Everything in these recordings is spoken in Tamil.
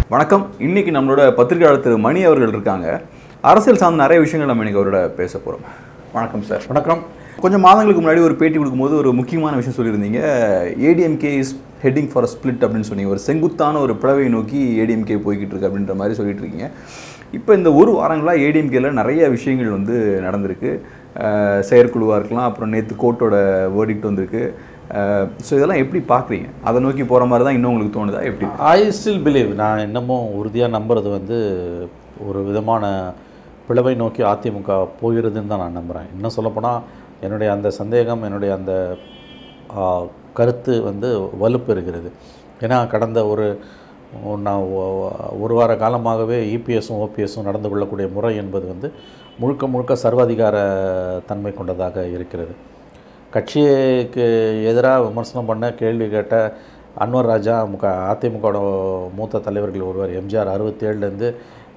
வணக்கம் இன்னைக்கு நம்மளோட பத்திரிகையாளர் திரு மணி அவர்கள் இருக்காங்க அரசியல் சார்ந்த நிறைய விஷயங்கள் நம்ம இன்னைக்கு அவரோட பேச போகிறோம் வணக்கம் சார் வணக்கம் கொஞ்சம் மாதங்களுக்கு முன்னாடி ஒரு பேட்டி கொடுக்கும்போது ஒரு முக்கியமான விஷயம் சொல்லியிருந்தீங்க ADMK is heading for split அப்படின்னு சொன்னீங்க ஒரு செங்குத்தான ஒரு பிளவை நோக்கி ஏடிஎம்கே போய்கிட்டு இருக்கு அப்படின்ற மாதிரி சொல்லிட்டு இருக்கீங்க இப்போ இந்த ஒரு வாரங்களாக ஏடிஎம்கேல நிறைய விஷயங்கள் வந்து நடந்திருக்கு அஹ் செயற்குழுவாக இருக்கலாம் அப்புறம் நேற்று கோர்ட்டோட வேர்டிக்ட் வந்திருக்கு ஸோ இதெல்லாம் எப்படி பார்க்குறீங்க அதை நோக்கி போகிற மாதிரி தான் இன்னும் உங்களுக்கு தோணுதா எப்படி ஐ ஸ்டில் பிலீவ் நான் இன்னமும் உறுதியாக நம்புறது வந்து ஒரு விதமான பிளவை நோக்கி அதிமுக போகிறதுன்னு தான் நான் நம்புகிறேன் இன்னும் சொல்லப்போனால் என்னுடைய அந்த சந்தேகம் என்னுடைய அந்த ஆ, கருத்து வந்து வலுப்பெறுகிறது ஏன்னா கடந்த ஒரு நான் ஒ- ஒரு வார காலமாகவே இபிஎஸும் ஓபிஎஸும் நடந்து கொள்ளக்கூடிய முறை என்பது வந்து முழுக்க முழுக்க சர்வாதிகார தன்மை கொண்டதாக இருக்கிறது கட்சிக்கு எதிராக விமர்சனம் பண்ண கேள்வி கேட்ட அன்வர் ராஜா முக அதிமுகவோட மூத்த தலைவர்கள் ஒருவர் எம்ஜிஆர் அறுபத்தேழுலேருந்து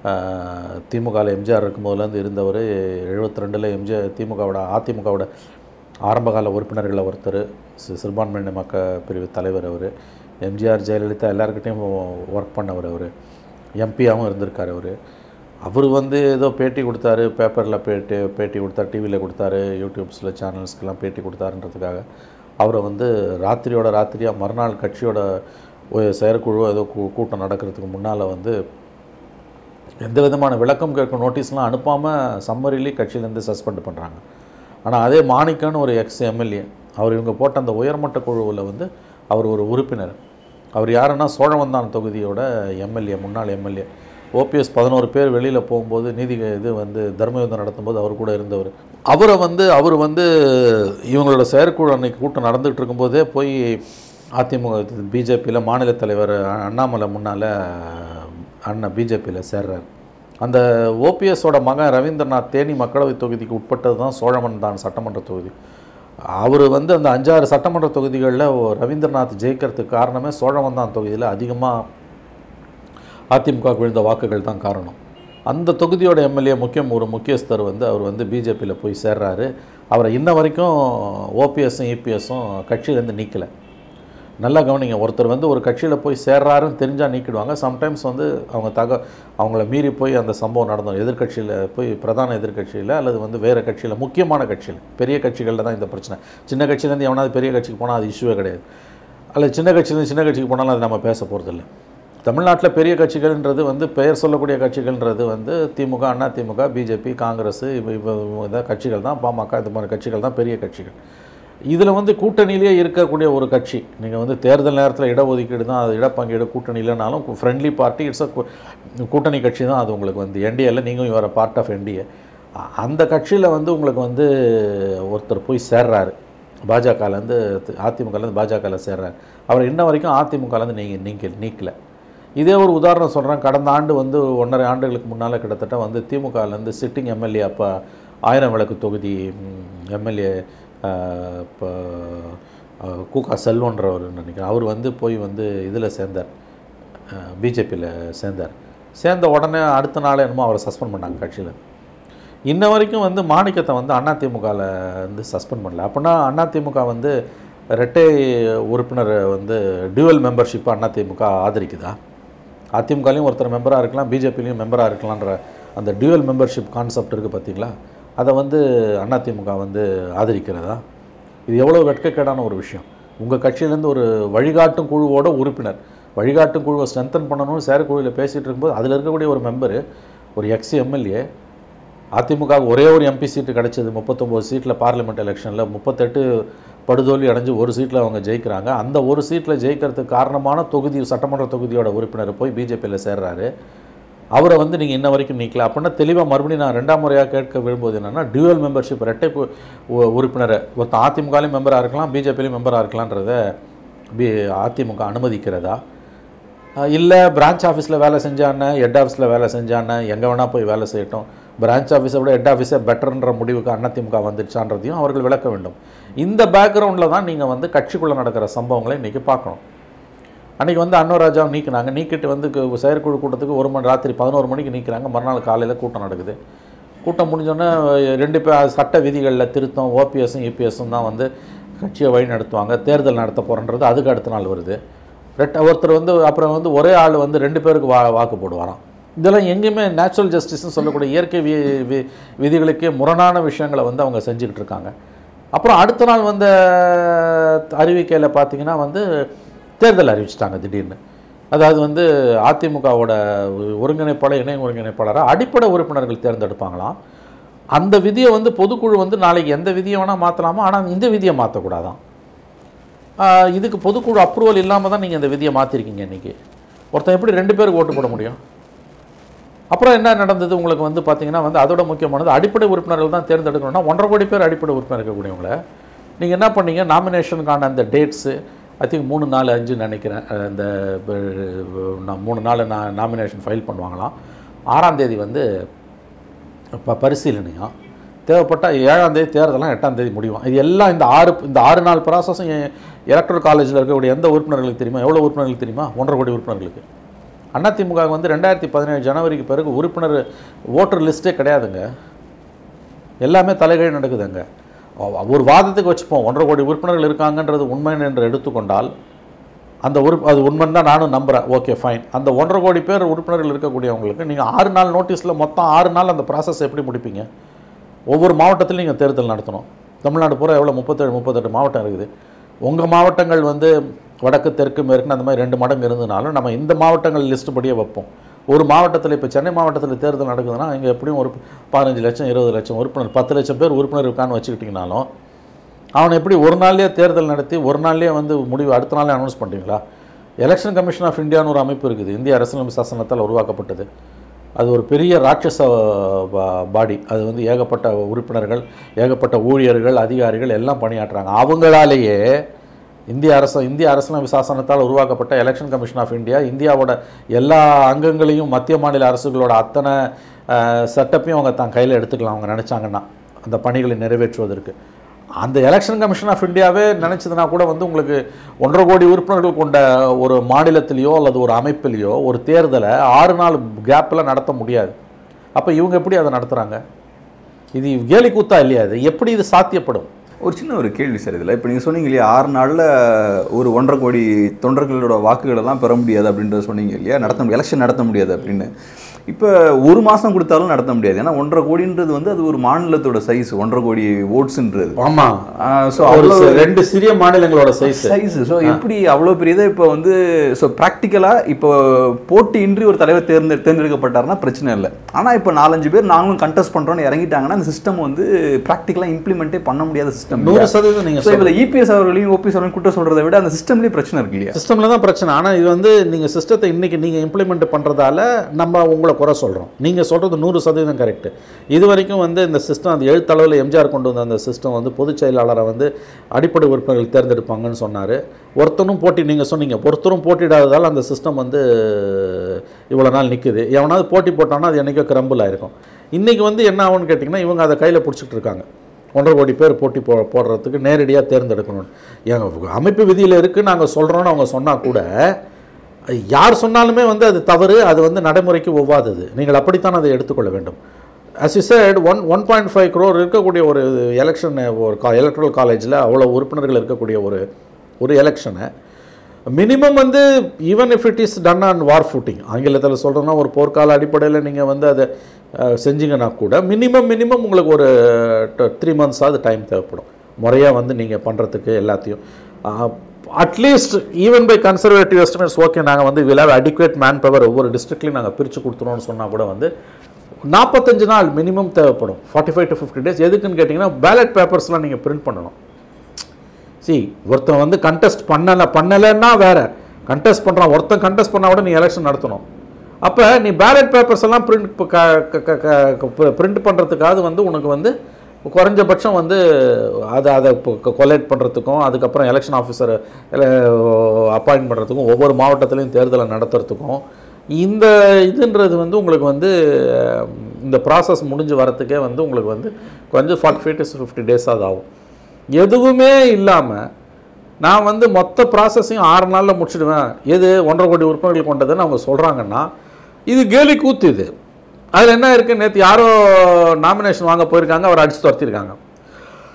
திமுகவில் எம்ஜிஆர் இருக்கும்போதுலேருந்து இருந்தவர் எழுபத்தி ரெண்டில் எம்ஜிஆர் திமுகவோட அதிமுகவோட ஆரம்பகால உறுப்பினர்கள் ஒருத்தர் சி- சிறுபான்மையின மக்க பிரிவு தலைவர் அவர் எம்ஜிஆர் ஜெயலலிதா எல்லாருக்கிட்டையும் ஒர்க் பண்ணவர் அவர் எம்பியாகவும் இருந்திருக்கார் அவர் அவர் வந்து ஏதோ பேட்டி கொடுத்தாரு பேப்பரில் பேட்டி பேட்டி கொடுத்தாரு டிவியில் கொடுத்தாரு யூடியூப்ஸில் சேனல்ஸ்க்கெல்லாம் பேட்டி கொடுத்தாருன்றதுக்காக அவரை வந்து ராத்திரியோட ராத்திரியாக மறுநாள் கட்சியோட ஒரு செயற்குழு ஏதோ கூ- கூட்டம் நடக்கிறதுக்கு முன்னால் வந்து எந்த விதமான விளக்கம் கேட்கும் நோட்டீஸ்லாம் அனுப்பாமல் சம்மரிலி கட்சியிலேருந்து சஸ்பெண்ட் பண்ணுறாங்க ஆனால் அதே மாணிக்கன்னு ஒரு எக்ஸ் எம்எல்ஏ அவர் இவங்க போட்ட அந்த உயர்மட்ட குழுவில் வந்து அவர் ஒரு உறுப்பினர் அவர் யாருன்னா சோழவந்தான் தொகுதியோட எம்எல்ஏ முன்னாள் எம்எல்ஏ ஓபிஎஸ் பதினோரு பேர் வெளியில் போகும்போது நீதி இது வந்து தர்மயுத்தம் நடத்தும்போது அவர் கூட இருந்தவர் அவரை வந்து அவர் வந்து இவங்களோட செயற்குழு அன்னைக்கு கூட்டம் நடந்துகிட்டு இருக்கும்போதே போய் அதிமுக பிஜேபியில் மாநில தலைவர் அண்ணாமலை முன்னால் அண்ணன் பிஜேபியில் சேர்றார் அந்த ஓபிஎஸோட மகன் ரவீந்திரநாத் தேனி மக்களவை தொகுதிக்கு உட்பட்டது தான் சோழமன் தான் சட்டமன்ற தொகுதி அவர் வந்து அந்த அஞ்சாறு சட்டமன்ற தொகுதிகளில் ரவீந்திரநாத் ஜெயிக்கிறதுக்கு காரணமே சோழவந்தான் தொகுதியில் அதிகமாக அதிமுக விழுந்த வாக்குகள் தான் காரணம் அந்த தொகுதியோட எம்எல்ஏ முக்கியம் ஒரு முக்கியஸ்தர் வந்து அவர் வந்து பிஜேபியில் போய் சேர்றாரு அவரை இன்ன வரைக்கும் ஓபிஎஸும் இபிஎஸும் கட்சியிலேருந்து நீக்கலை நல்லா கவனிங்க ஒருத்தர் வந்து ஒரு கட்சியில் போய் சேர்றாருன்னு தெரிஞ்சால் நீக்கிடுவாங்க சம்டைம்ஸ் வந்து அவங்க தக அவங்கள மீறி போய் அந்த சம்பவம் நடந்தோம் எதிர்க்கட்சியில் போய் பிரதான எதிர்க்கட்சியில் அல்லது வந்து வேறு கட்சியில் முக்கியமான கட்சியில் பெரிய கட்சிகளில் தான் இந்த பிரச்சனை சின்ன கட்சியிலேருந்து எவனாவது பெரிய கட்சிக்கு போனால் அது இஷ்யூவே கிடையாது அல்லது சின்ன கட்சியிலேருந்து சின்ன கட்சிக்கு போனாலும் அது நம்ம பேச போகிறதில்ல தமிழ்நாட்டில் பெரிய கட்சிகள்ன்றது வந்து பெயர் சொல்லக்கூடிய கட்சிகள்ன்றது வந்து திமுக அண்ணா திமுக பிஜேபி காங்கிரஸ் இவ இவ இதான் கட்சிகள் தான் பாமக இது மாதிரி கட்சிகள் தான் பெரிய கட்சிகள் இதில் வந்து கூட்டணியிலேயே இருக்கக்கூடிய ஒரு கட்சி நீங்கள் வந்து தேர்தல் நேரத்தில் இடஒதுக்கீடு தான் அது இடப்பங்கீடு கூட்டணி இல்லைனாலும் ஃப்ரெண்ட்லி பார்ட்டி இட்ஸ் அ கூட்டணி கட்சி தான் அது உங்களுக்கு வந்து என்டிஏல நீங்கள் யூஆர் பார்ட் ஆஃப் என்டிஏ அந்த கட்சியில் வந்து உங்களுக்கு வந்து ஒருத்தர் போய் சேர்றாரு பாஜகலேருந்து அதிமுகலேருந்து பாஜகவில் சேர்றாரு அவர் இன்ன வரைக்கும் அதிமுகலேருந்து நீங்கள் நீங்க நீக்கலை இதே ஒரு உதாரணம் சொல்கிறேன் கடந்த ஆண்டு வந்து ஒன்றரை ஆண்டுகளுக்கு முன்னால் கிட்டத்தட்ட வந்து திமுகலேருந்து சிட்டிங் எம்எல்ஏ அப்போ ஆயிரம் விளக்கு தொகுதி எம்எல்ஏ இப்போ கூகா செல்வன்றவர் நினைக்கிறேன் அவர் வந்து போய் வந்து இதில் சேர்ந்தார் பிஜேபியில் சேர்ந்தார் சேர்ந்த உடனே அடுத்த நாள் என்னமோ அவரை சஸ்பெண்ட் பண்ணாங்க கட்சியில் இன்ன வரைக்கும் வந்து மாணிக்கத்தை வந்து அதிமுகவில் வந்து சஸ்பெண்ட் பண்ணல அப்படின்னா அதிமுக வந்து இரட்டை உறுப்பினர் வந்து டியூவல் மெம்பர்ஷிப்பை அதிமுக ஆதரிக்குதா அதிமுகலையும் ஒருத்தர் மெம்பராக இருக்கலாம் பிஜேபிலையும் மெம்பராக இருக்கலான்ற அந்த டியூவல் மெம்பர்ஷிப் கான்செப்ட் இருக்குது பார்த்தீங்களா அதை வந்து அதிமுக வந்து ஆதரிக்கிறதா இது எவ்வளோ வெட்கக்கேடான ஒரு விஷயம் உங்கள் கட்சியிலேருந்து ஒரு வழிகாட்டும் குழுவோட உறுப்பினர் வழிகாட்டும் குழுவை ஸ்ட்ரென்தன் பண்ணணும்னு செயற்குழுவில் பேசிகிட்டு இருக்கும்போது அதில் இருக்கக்கூடிய ஒரு மெம்பரு ஒரு எக்ஸ் எம்எல்ஏ அதிமுக ஒரே ஒரு எம்பி சீட்டு கிடைச்சது முப்பத்தொம்போது சீட்டில் பார்லிமெண்ட் எலெக்ஷனில் முப்பத்தெட்டு படுதோல்வி அடைஞ்சு ஒரு சீட்டில் அவங்க ஜெயிக்கிறாங்க அந்த ஒரு சீட்டில் ஜெயிக்கிறதுக்கு காரணமான தொகுதி சட்டமன்ற தொகுதியோட உறுப்பினர் போய் பிஜேபியில் சேர்றாரு அவரை வந்து நீங்கள் இன்ன வரைக்கும் நீக்கல அப்படின்னா தெளிவாக மறுபடியும் நான் ரெண்டாம் முறையாக கேட்க விரும்புவது என்னென்னா டியூவல் மெம்பர்ஷிப் ரெட்டை கு- உ- உறுப்பினரை ஒருத்தன் அதிமுகலையும் மெம்பராக இருக்கலாம் பிஜேபிலையும் மெம்பராக இருக்கலான்றத பி அதிமுக அனுமதிக்கிறதா இல்லை பிரான்ச் ஆஃபீஸில் வேலை செஞ்சானே ஹெட் ஆஃபீஸில் வேலை செஞ்சானே எங்கே வேணால் போய் வேலை செய்யட்டும் பிரான்ச் ஆஃபீஸை விட ஹெட் ஆஃபீஸே பெட்டர்ன்ற முடிவுக்கு அதிமுக வந்துடுச்சான்றதையும் அவர்கள் விளக்க வேண்டும் இந்த பேக்ரவுண்டில் தான் நீங்கள் வந்து கட்சிக்குள்ளே நடக்கிற சம்பவங்களை இன்றைக்கி பார்க்கணும் அன்றைக்கி வந்து அன்னோராஜாவை நீக்கினாங்க நீக்கிட்டு வந்து கு- செயற்குழு கூட்டத்துக்கு ஒரு மணி ராத்திரி பதினோரு மணிக்கு நீக்கிறாங்க மறுநாள் காலையில் கூட்டம் நடக்குது கூட்டம் முடிஞ்சோடனே ரெண்டு பேர் சட்ட விதிகளில் திருத்தம் ஓபிஎஸும் இபிஎஸும் தான் வந்து கட்சியை வழி நடத்துவாங்க தேர்தல் நடத்த போகிறன்றது அதுக்கு அடுத்த நாள் வருது ரெட்ட ஒருத்தர் வந்து அப்புறம் வந்து ஒரே ஆள் வந்து ரெண்டு பேருக்கு வா வாக்கு போடுவாராம் இதெல்லாம் எங்கேயுமே நேச்சுரல் ஜஸ்டிஸ்னு சொல்லக்கூடிய இயற்கை வி வி விதிகளுக்கே முரணான விஷயங்களை வந்து அவங்க செஞ்சுக்கிட்டு இருக்காங்க அப்புறம் அடுத்த நாள் வந்த அறிவிக்கையில் பார்த்தீங்கன்னா வந்து தேர்தல் அறிவிச்சிட்டாங்க திடீர்னு அதாவது வந்து அதிமுகவோட ஒருங்கிணைப்பாளர் இணை ஒருங்கிணைப்பாளராக அடிப்படை உறுப்பினர்கள் தேர்ந்தெடுப்பாங்களாம் அந்த விதியை வந்து பொதுக்குழு வந்து நாளைக்கு எந்த விதியை வேணால் மாற்றலாமா ஆனால் இந்த விதியை மாற்றக்கூடாதான் ஆஹ் இதுக்கு பொதுக்குழு அப்ரூவல் இல்லாமல் தான் நீங்கள் இந்த விதியை மாற்றிருக்கீங்க இன்றைக்கி ஒருத்தன் எப்படி ரெண்டு பேருக்கு ஓட்டு போட முடியும் அப்புறம் என்ன நடந்தது உங்களுக்கு வந்து பார்த்தீங்கன்னா வந்து அதோட முக்கியமானது அடிப்படை உறுப்பினர்கள் தான் தேர்ந்தெடுக்கணும்னா ஒன்றரை கோடி பேர் அடிப்படை உறுப்பினர் இருக்கக்கூடியவங்கள நீங்கள் என்ன பண்ணீங்க நாமினேஷனுக்கான அந்த டேட்ஸு ஐ திங்க் மூணு நாலு அஞ்சு நினைக்கிறேன் அஹ் இந்த அஹ், நான் மூணு நாள் நான் நாமினேஷன் ஃபைல் பண்ணுவாங்களாம் ஆறாம் தேதி வந்து இப்போ பரிசீலனையும் தேவைப்பட்ட ஏழாம் தேதி தேர்தலாம் எட்டாம் தேதி முடியும் இது எல்லாம் இந்த ஆறு இந்த ஆறு நாள் ப்ராசஸும் எலக்ட்ரல் காலேஜில் இருக்கக்கூடிய எந்த உறுப்பினர்களுக்கு தெரியுமா எவ்வளோ உறுப்பினர்களுக்கு தெரியுமா ஒன்றரை கோடி உறுப்பினர்களுக்கு அதிமுக வந்து ரெண்டாயிரத்தி பதினேழு ஜனவரிக்கு பிறகு உறுப்பினர் ஓட்டர் லிஸ்ட்டே கிடையாதுங்க எல்லாமே தலைகீழ் நடக்குதுங்க ஒ- ஒரு வாதத்துக்கு வச்சுப்போம் ஒன்றரை கோடி உறுப்பினர்கள் இருக்காங்கன்றது உண்மை என்று எடுத்துக்கொண்டால் அந்த உறுப்பு அது உண்மைன்னு தான் நானும் நம்புகிறேன் ஓகே ஃபைன் அந்த ஒன்றரை கோடி பேர் உறுப்பினர்கள் இருக்கக்கூடியவங்களுக்கு நீங்கள் ஆறு நாள் நோட்டீஸில் மொத்தம் ஆறு நாள் அந்த ப்ராசஸ் எப்படி முடிப்பீங்க ஒவ்வொரு மாவட்டத்திலையும் நீங்கள் தேர்தல் நடத்தணும் தமிழ்நாடு பூரா எவ்வளோ முப்பத்தேழு முப்பத்தெட்டு மாவட்டம் இருக்குது உங்கள் மாவட்டங்கள் வந்து வடக்கு தெற்கு மேற்குன்னு அந்த மாதிரி ரெண்டு மடங்கு இருந்ததுனாலும் நம்ம இந்த மாவட்டங்கள் லிஸ்ட் படியே வைப்போம் ஒரு மாவட்டத்தில் இப்போ சென்னை மாவட்டத்தில் தேர்தல் நடக்குதுன்னா இங்கே எப்படியும் ஒரு பதினஞ்சு லட்சம் இருபது லட்சம் உறுப்பினர் பத்து லட்சம் பேர் உறுப்பினர் இருக்கான்னு வச்சுக்கிட்டிங்கனாலும் அவனை எப்படி ஒரு நாள்லேயே தேர்தல் நடத்தி ஒரு நாள்லேயே வந்து முடிவு அடுத்த நாளே அனௌன்ஸ் பண்ணுறீங்களா எலெக்ஷன் கமிஷன் ஆஃப் இந்தியான்னு ஒரு அமைப்பு இருக்குது இந்திய அரசியலமைப்பு சாசனத்தால் உருவாக்கப்பட்டது அது ஒரு பெரிய ராட்சச பா- பாடி அது வந்து ஏகப்பட்ட உறுப்பினர்கள் ஏகப்பட்ட ஊழியர்கள் அதிகாரிகள் எல்லாம் பணியாற்றுறாங்க அவங்களாலேயே இந்திய அரசு இந்திய அரசியலமைப்பு சாசனத்தால் உருவாக்கப்பட்ட எலெக்ஷன் கமிஷன் ஆஃப் இந்தியா இந்தியாவோட எல்லா அங்கங்களையும் மத்திய மாநில அரசுகளோட அத்தனை செட்டப்பையும் அவங்க தான் கையில் எடுத்துக்கலாம் அவங்க நினச்சாங்கன்னா அந்த பணிகளை நிறைவேற்றுவதற்கு அந்த எலெக்ஷன் கமிஷன் ஆஃப் இந்தியாவே நினச்சதுனா கூட வந்து உங்களுக்கு ஒன்றரை கோடி உறுப்பினர்கள் கொண்ட ஒரு மாநிலத்திலேயோ அல்லது ஒரு அமைப்பிலேயோ ஒரு தேர்தலை ஆறு நாள் கேப்பில் நடத்த முடியாது அப்போ இவங்க எப்படி அதை நடத்துகிறாங்க இது கேலி கூத்தா இல்லையா இது எப்படி இது சாத்தியப்படும் ஒரு சின்ன ஒரு கேள்வி சார் இதில் இப்போ நீங்கள் சொன்னீங்க இல்லையா ஆறு நாளில் ஒரு ஒன்றரை கோடி தொண்டர்களோட வாக்குகள் எல்லாம் பெற முடியாது அப்படின்றத சொன்னீங்க இல்லையா நடத்த முடியாது எலெக்ஷன் நடத்த முடியாது அப்படின்னு இப்போ ஒரு மாதம் கொடுத்தாலும் நடத்த முடியாது ஏன்னா ஒன்றரை கோடின்றது வந்து அது ஒரு மாநிலத்தோட சைஸ் ஒன்றரை கோடி ஓட்ஸுன்றது ஆமாம் ஸோ ஒரு அவ்வளோ சி- ரெண்டு சிறிய மாநிலங்களோட சைஸ் சைஸ் ஸோ எப்படி அவ்வளோ பெரிய இதை இப்போ வந்து ஸோ ப்ராக்டிக்கலாக இப்போ போட்டியின்றி ஒரு தலைவர் தேர்ந்து தேர்ந்தெடுக்கப்பட்டாருன்னா பிரச்சனை இல்லை ஆனால் இப்போ நாலஞ்சு பேர் நாங்களும் கண்டெஸ்ட் பண்ணுறோன்னு இறங்கிட்டாங்கன்னா அந்த சிஸ்டம் வந்து ப்ராக்டிக்கலாக இம்ப்ளிமெண்ட்டே பண்ண முடியாத சிஸ்டம் நூறு சதவீதம் நீங்கள் ஸோ இதில் இபிஎஸ் அவர்களையும் ஓபிஎஸ் அவர்களையும் குற்றம் சொல்கிறத விட அந்த சிஸ்டம்லேயே பிரச்சனை இருக்கு இல்லையா சிஸ்டமில் தான் பிரச்சனை ஆனால் இது வந்து நீங்கள் சிஸ்டத்தை இன்றைக்கி நீங்கள் இம்ப்ளிமெண்ட் பண்ணுறதால நம்ம உங்களை குறை சொல்கிறோம் நீங்கள் சொல்கிறது நூறு சதவீதம் கரெக்டு இது வரைக்கும் வந்து இந்த சிஸ்டம் அந்த எழுத்தளவில் எம்ஜிஆர் கொண்டு வந்த அந்த சிஸ்டம் வந்து பொதுச் செயலாளரை வந்து அடிப்படை உறுப்பினர்கள் தேர்ந்தெடுப்பாங்கன்னு சொன்னார் ஒருத்தரும் போட்டி நீங்கள் சொன்னீங்க ஒருத்தரும் போட்டியிடாததால் அந்த சிஸ்டம் வந்து இவ்வளோ நாள் நிற்குது எவனாவது போட்டி போட்டான்னா அது என்றைக்கோ கிரம்பிள் ஆயிருக்கும் இன்றைக்கி வந்து என்ன ஆகும்னு கேட்டிங்கன்னா இவங்க அதை கையில் பிடிச்சிட்டு இருக்காங்க ஒன்றரை கோடி பேர் போட்டி போ போடுறதுக்கு நேரடியாக தேர்ந்தெடுக்கணும் எங்கள் அமைப்பு விதியில் இருக்குது நாங்கள் சொல்கிறோன்னு அவங்க சொன்னால் கூட யார் சொன்னாலுமே வந்து அது தவறு அது வந்து நடைமுறைக்கு ஒவ்வாதது நீங்கள் அப்படித்தான் அதை எடுத்துக்கொள்ள வேண்டும் as you said one one point five crore இருக்கக்கூடிய ஒரு எலெக்ஷன் ஒரு கா எலக்ட்ரல் காலேஜில் அவ்வளோ உறுப்பினர்கள் இருக்கக்கூடிய ஒரு ஒரு எலெக்ஷனை மினிமம் வந்து even if it is done on war footing ஆங்கிலத்தில் சொல்கிறோன்னா ஒரு போர்க்கால அடிப்படையில் நீங்கள் வந்து அதை அஹ், செஞ்சீங்கன்னா கூட மினிமம் மினிமம் உங்களுக்கு ஒரு த்ரீ மந்த்ஸாவது டைம் தேவைப்படும் முறையாக வந்து நீங்கள் பண்ணுறதுக்கு எல்லாத்தையும் at least even by conservative estimates okay நாங்கள் வந்து will have adequate man power ஒவ்வொரு டிஸ்ட்ரிக்ட்லையும் நாங்கள் பிரித்து கொடுத்துருவோம்னு சொன்னால் கூட வந்து நாற்பத்தஞ்சு நாள் மினிமம் தேவைப்படும் forty five to fifty days எதுக்குன்னு கேட்டிங்கன்னா பேலட் பேப்பர்ஸ்லாம் நீங்கள் பிரிண்ட் பண்ணணும் சி ஒருத்தன் வந்து கண்டெஸ்ட் பண்ணலை பண்ணலைன்னா வேற கண்டெஸ்ட் பண்ணுறான் ஒருத்தன் கண்டெஸ்ட் பண்ணால் கூட நீ எலெக்ஷன் நடத்தணும் அப்போ நீ பேலட் பேப்பர்ஸ் எல்லாம் பிரிண்ட் பிரிண்ட் பண்ணுறதுக்காவது வந்து உனக்கு வந்து குறைஞ்சபட்சம் வந்து அதை அதை கொலேட் பண்ணுறதுக்கும் அதுக்கப்புறம் எலெக்ஷன் ஆஃபீஸரை அப்பாயின்ட் பண்ணுறதுக்கும் ஒவ்வொரு மாவட்டத்திலையும் தேர்தலை நடத்துறதுக்கும் இந்த இதுன்றது வந்து உங்களுக்கு வந்து அஹ், இந்த ப்ராசஸ் முடிஞ்சு வரத்துக்கே வந்து உங்களுக்கு வந்து கொஞ்சம் forty five to fifty days அது ஆகும் எதுவுமே இல்லாமல் நான் வந்து மொத்த ப்ராசஸையும் ஆறு நாளில் முடிச்சிடுவேன் எது ஒன்றரை கோடி உறுப்பினர்கள் கொண்டதுன்னு அவங்க சொல்கிறாங்கன்னா இது கேலி கூத்து இது அதில் என்ன இருக்குது நேற்று யாரோ நாமினேஷன் வாங்க போயிருக்காங்க அவர் அடித்து துரத்திருக்காங்க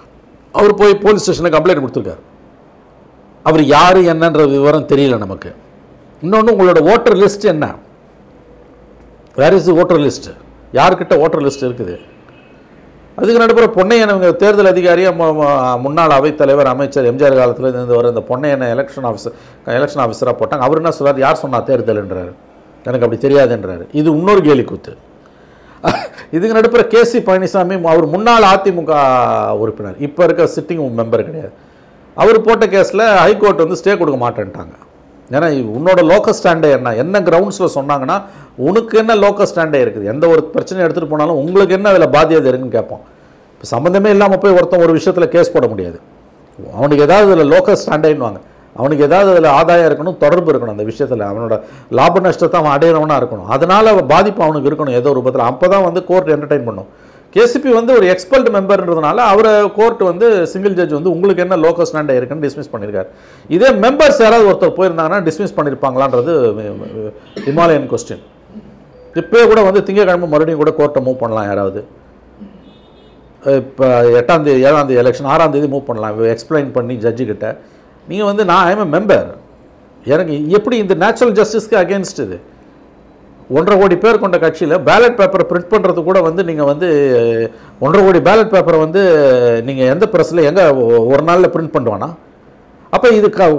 அவர் போய் போலீஸ் ஸ்டேஷனில் கம்ப்ளைண்ட் கொடுத்துருக்காரு அவர் யார் என்னன்ற விவரம் தெரியல நமக்கு இன்னொன்று உங்களோட ஓட்டர் லிஸ்ட் என்ன வேர் இஸ் ஓட்டர் லிஸ்ட் யார்கிட்ட ஓட்டர் லிஸ்ட் இருக்குது அதுக்கு நடுப்புற பொன்னையன் இவங்க தேர்தல் அதிகாரியாக மு- மு- முன்னாள் அவைத்தலைவர் அமைச்சர் எம்ஜிஆர் காலத்தில் இருந்து வர இந்த பொன்னையனை எலெக்ஷன் ஆஃபீஸர் எலெக்ஷன் ஆஃபீஸராக போட்டாங்க அவர் என்ன சொல்றாரு யார் சொன்னா தேர்தல்ன்றாரு எனக்கு அப்படி தெரியாதுன்றாரு இது இன்னொரு கேலி கூத்து இதுக்கு நடுப்புற கேசி பழனிசாமி அவர் முன்னாள் அதிமுக உறுப்பினர் இப்போ இருக்க சிட்டிங் மெம்பர் கிடையாது அவர் போட்ட கேஸில் ஹைகோர்ட் வந்து ஸ்டே கொடுக்க மாட்டேன்ட்டாங்க ஏன்னா உன்னோட லோக்கல் ஸ்டாண்டே என்ன என்ன கிரவுண்ட்ஸில் சொன்னாங்கன்னா உனக்கு என்ன லோக்கல் ஸ்டாண்டே இருக்குது எந்த ஒரு பிரச்சனையும் எடுத்துகிட்டு போனாலும் உங்களுக்கு என்ன அதில் பாத்தியதை இருக்குன்னு கேட்போம் இப்போ சம்மந்தமே இல்லாமல் போய் ஒருத்தன் ஒரு விஷயத்தில் கேஸ் போட முடியாது அவனுக்கு ஏதாவது அதில் லோக்கல் ஸ்டாண்டேன்னுவாங்க அவனுக்கு ஏதாவது அதில் ஆதாயம் இருக்கணும் தொடர்பு இருக்கணும் அந்த விஷயத்தில் அவனோட லாப நஷ்டத்தை அவன் அடையிறவனா இருக்கணும் அதனால் பாதிப்பு அவனுக்கு இருக்கணும் ஏதோ ஒரு ரூபத்தில் அப்போ தான் வந்து கோர்ட் என்டர்டைன் பண்ணும் கேசிபி வந்து ஒரு எக்ஸ்பர்ட் மெம்பர்ன்றதுனால அவரை கோர்ட் வந்து சிங்கிள் ஜட்ஜ் வந்து உங்களுக்கு என்ன லோக்கல் ஸ்டாண்டே இருக்குன்னு டிஸ்மிஸ் பண்ணியிருக்காரு இதே மெம்பர்ஸ் யாராவது ஒருத்தர் போயிருந்தாங்கன்னா டிஸ்மிஸ் பண்ணியிருப்பாங்களான்றது ஹிமாலயன் கொஸ்டின் இப்போயே கூட வந்து திங்கக்கிழமை மறுபடியும் கூட கோர்ட்டை மூவ் பண்ணலாம் யாராவது இப்போ எட்டாம் தேதி ஏழாம் தேதி எலெக்ஷன் ஆறாம் தேதி மூவ் பண்ணலாம் எக்ஸ்பிளைன் பண்ணி ஜட்ஜு கிட்ட நீங்கள் வந்து நான் ஐம் மெம்பர் எனக்கு எப்படி இந்த நேச்சுரல் ஜஸ்டிஸ்க்கு அகேன்ஸ்ட் இது ஒன்றரை கோடி பேர் கொண்ட கட்சியில் பேலட் பேப்பரை பிரிண்ட் பண்ணுறது கூட வந்து நீங்கள் வந்து ஒன்றரை கோடி பேலட் பேப்பரை வந்து நீங்கள் எந்த ப்ரெஸ்ஸில் எங்கே ஒரு நாளில் பிரிண்ட் பண்ணுவானா அப்போ இது க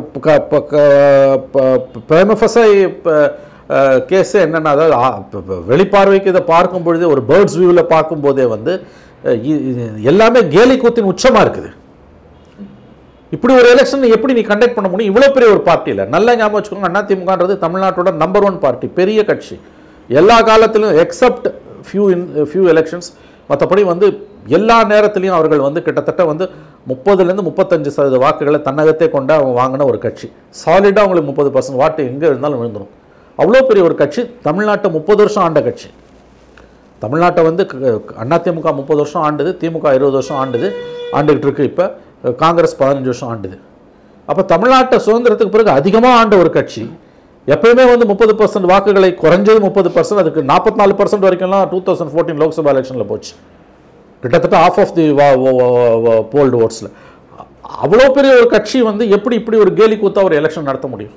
பிரேமஃபஸை கேஸு என்னென்னா அதாவது ஆ, ப- ப- வெளிப்பார்வைக்கு இதை பார்க்கும் பொழுது ஒரு பேர்ட்ஸ் வியூவில் பார்க்கும்போதே வந்து அஹ், இ- இது எல்லாமே கேலி கூத்தின் உச்சமாக இருக்குது இப்படி ஒரு எலெக்ஷன் எப்படி நீ கண்டக்ட் பண்ண முடியும் இவ்வளோ பெரிய ஒரு பார்ட்டியில் நல்லா ஞாபகம் வச்சுக்கோங்க அதிமுகன்றது தமிழ்நாட்டோட நம்பர் ஒன் பார்ட்டி பெரிய கட்சி எல்லா காலத்திலும் except few in few elections மற்றபடி வந்து எல்லா நேரத்திலையும் அவர்கள் வந்து கிட்டத்தட்ட வந்து முப்பதுலேருந்து முப்பத்தஞ்சு சதவீத வாக்குகளை தன்னகத்தே கொண்டு அவங்க வாங்கின ஒரு கட்சி சாலிடாக அவங்களுக்கு முப்பது பர்சன்ட் வாட்டு எங்கே இருந்தாலும் விழுந்துடும் அவ்வளோ பெரிய ஒரு கட்சி தமிழ்நாட்டை முப்பது வருஷம் ஆண்ட கட்சி தமிழ்நாட்டை வந்து க- அதிமுக முப்பது வருஷம் ஆண்டுது திமுக இருபது வருஷம் ஆண்டுது ஆண்டுகிட்டு இருக்கு இப்போ காங்கிரஸ் பதினஞ்சு வருஷம் ஆண்டுது அப்போ தமிழ்நாட்டை சுதந்திரத்துக்கு பிறகு அதிகமாக ஆண்ட ஒரு கட்சி எப்பயுமே வந்து முப்பது பர்சன்ட் வாக்குகளை குறைஞ்சது முப்பது பர்சன்ட் அதுக்கு நாற்பத்தி நாலு பர்சன்ட் வரைக்கும்லாம் டூ தௌசண்ட் ஃபோர்டீன் லோக்சபா எலெக்ஷனில் போச்சு கிட்டத்தட்ட ஆஃப் ஆஃப் தி போல்டு ஓட்ஸில் அவ்வளோ பெரிய ஒரு கட்சி வந்து எப்படி இப்படி ஒரு கேலி கூத்தா ஒரு எலெக்ஷன் நடத்த முடியும்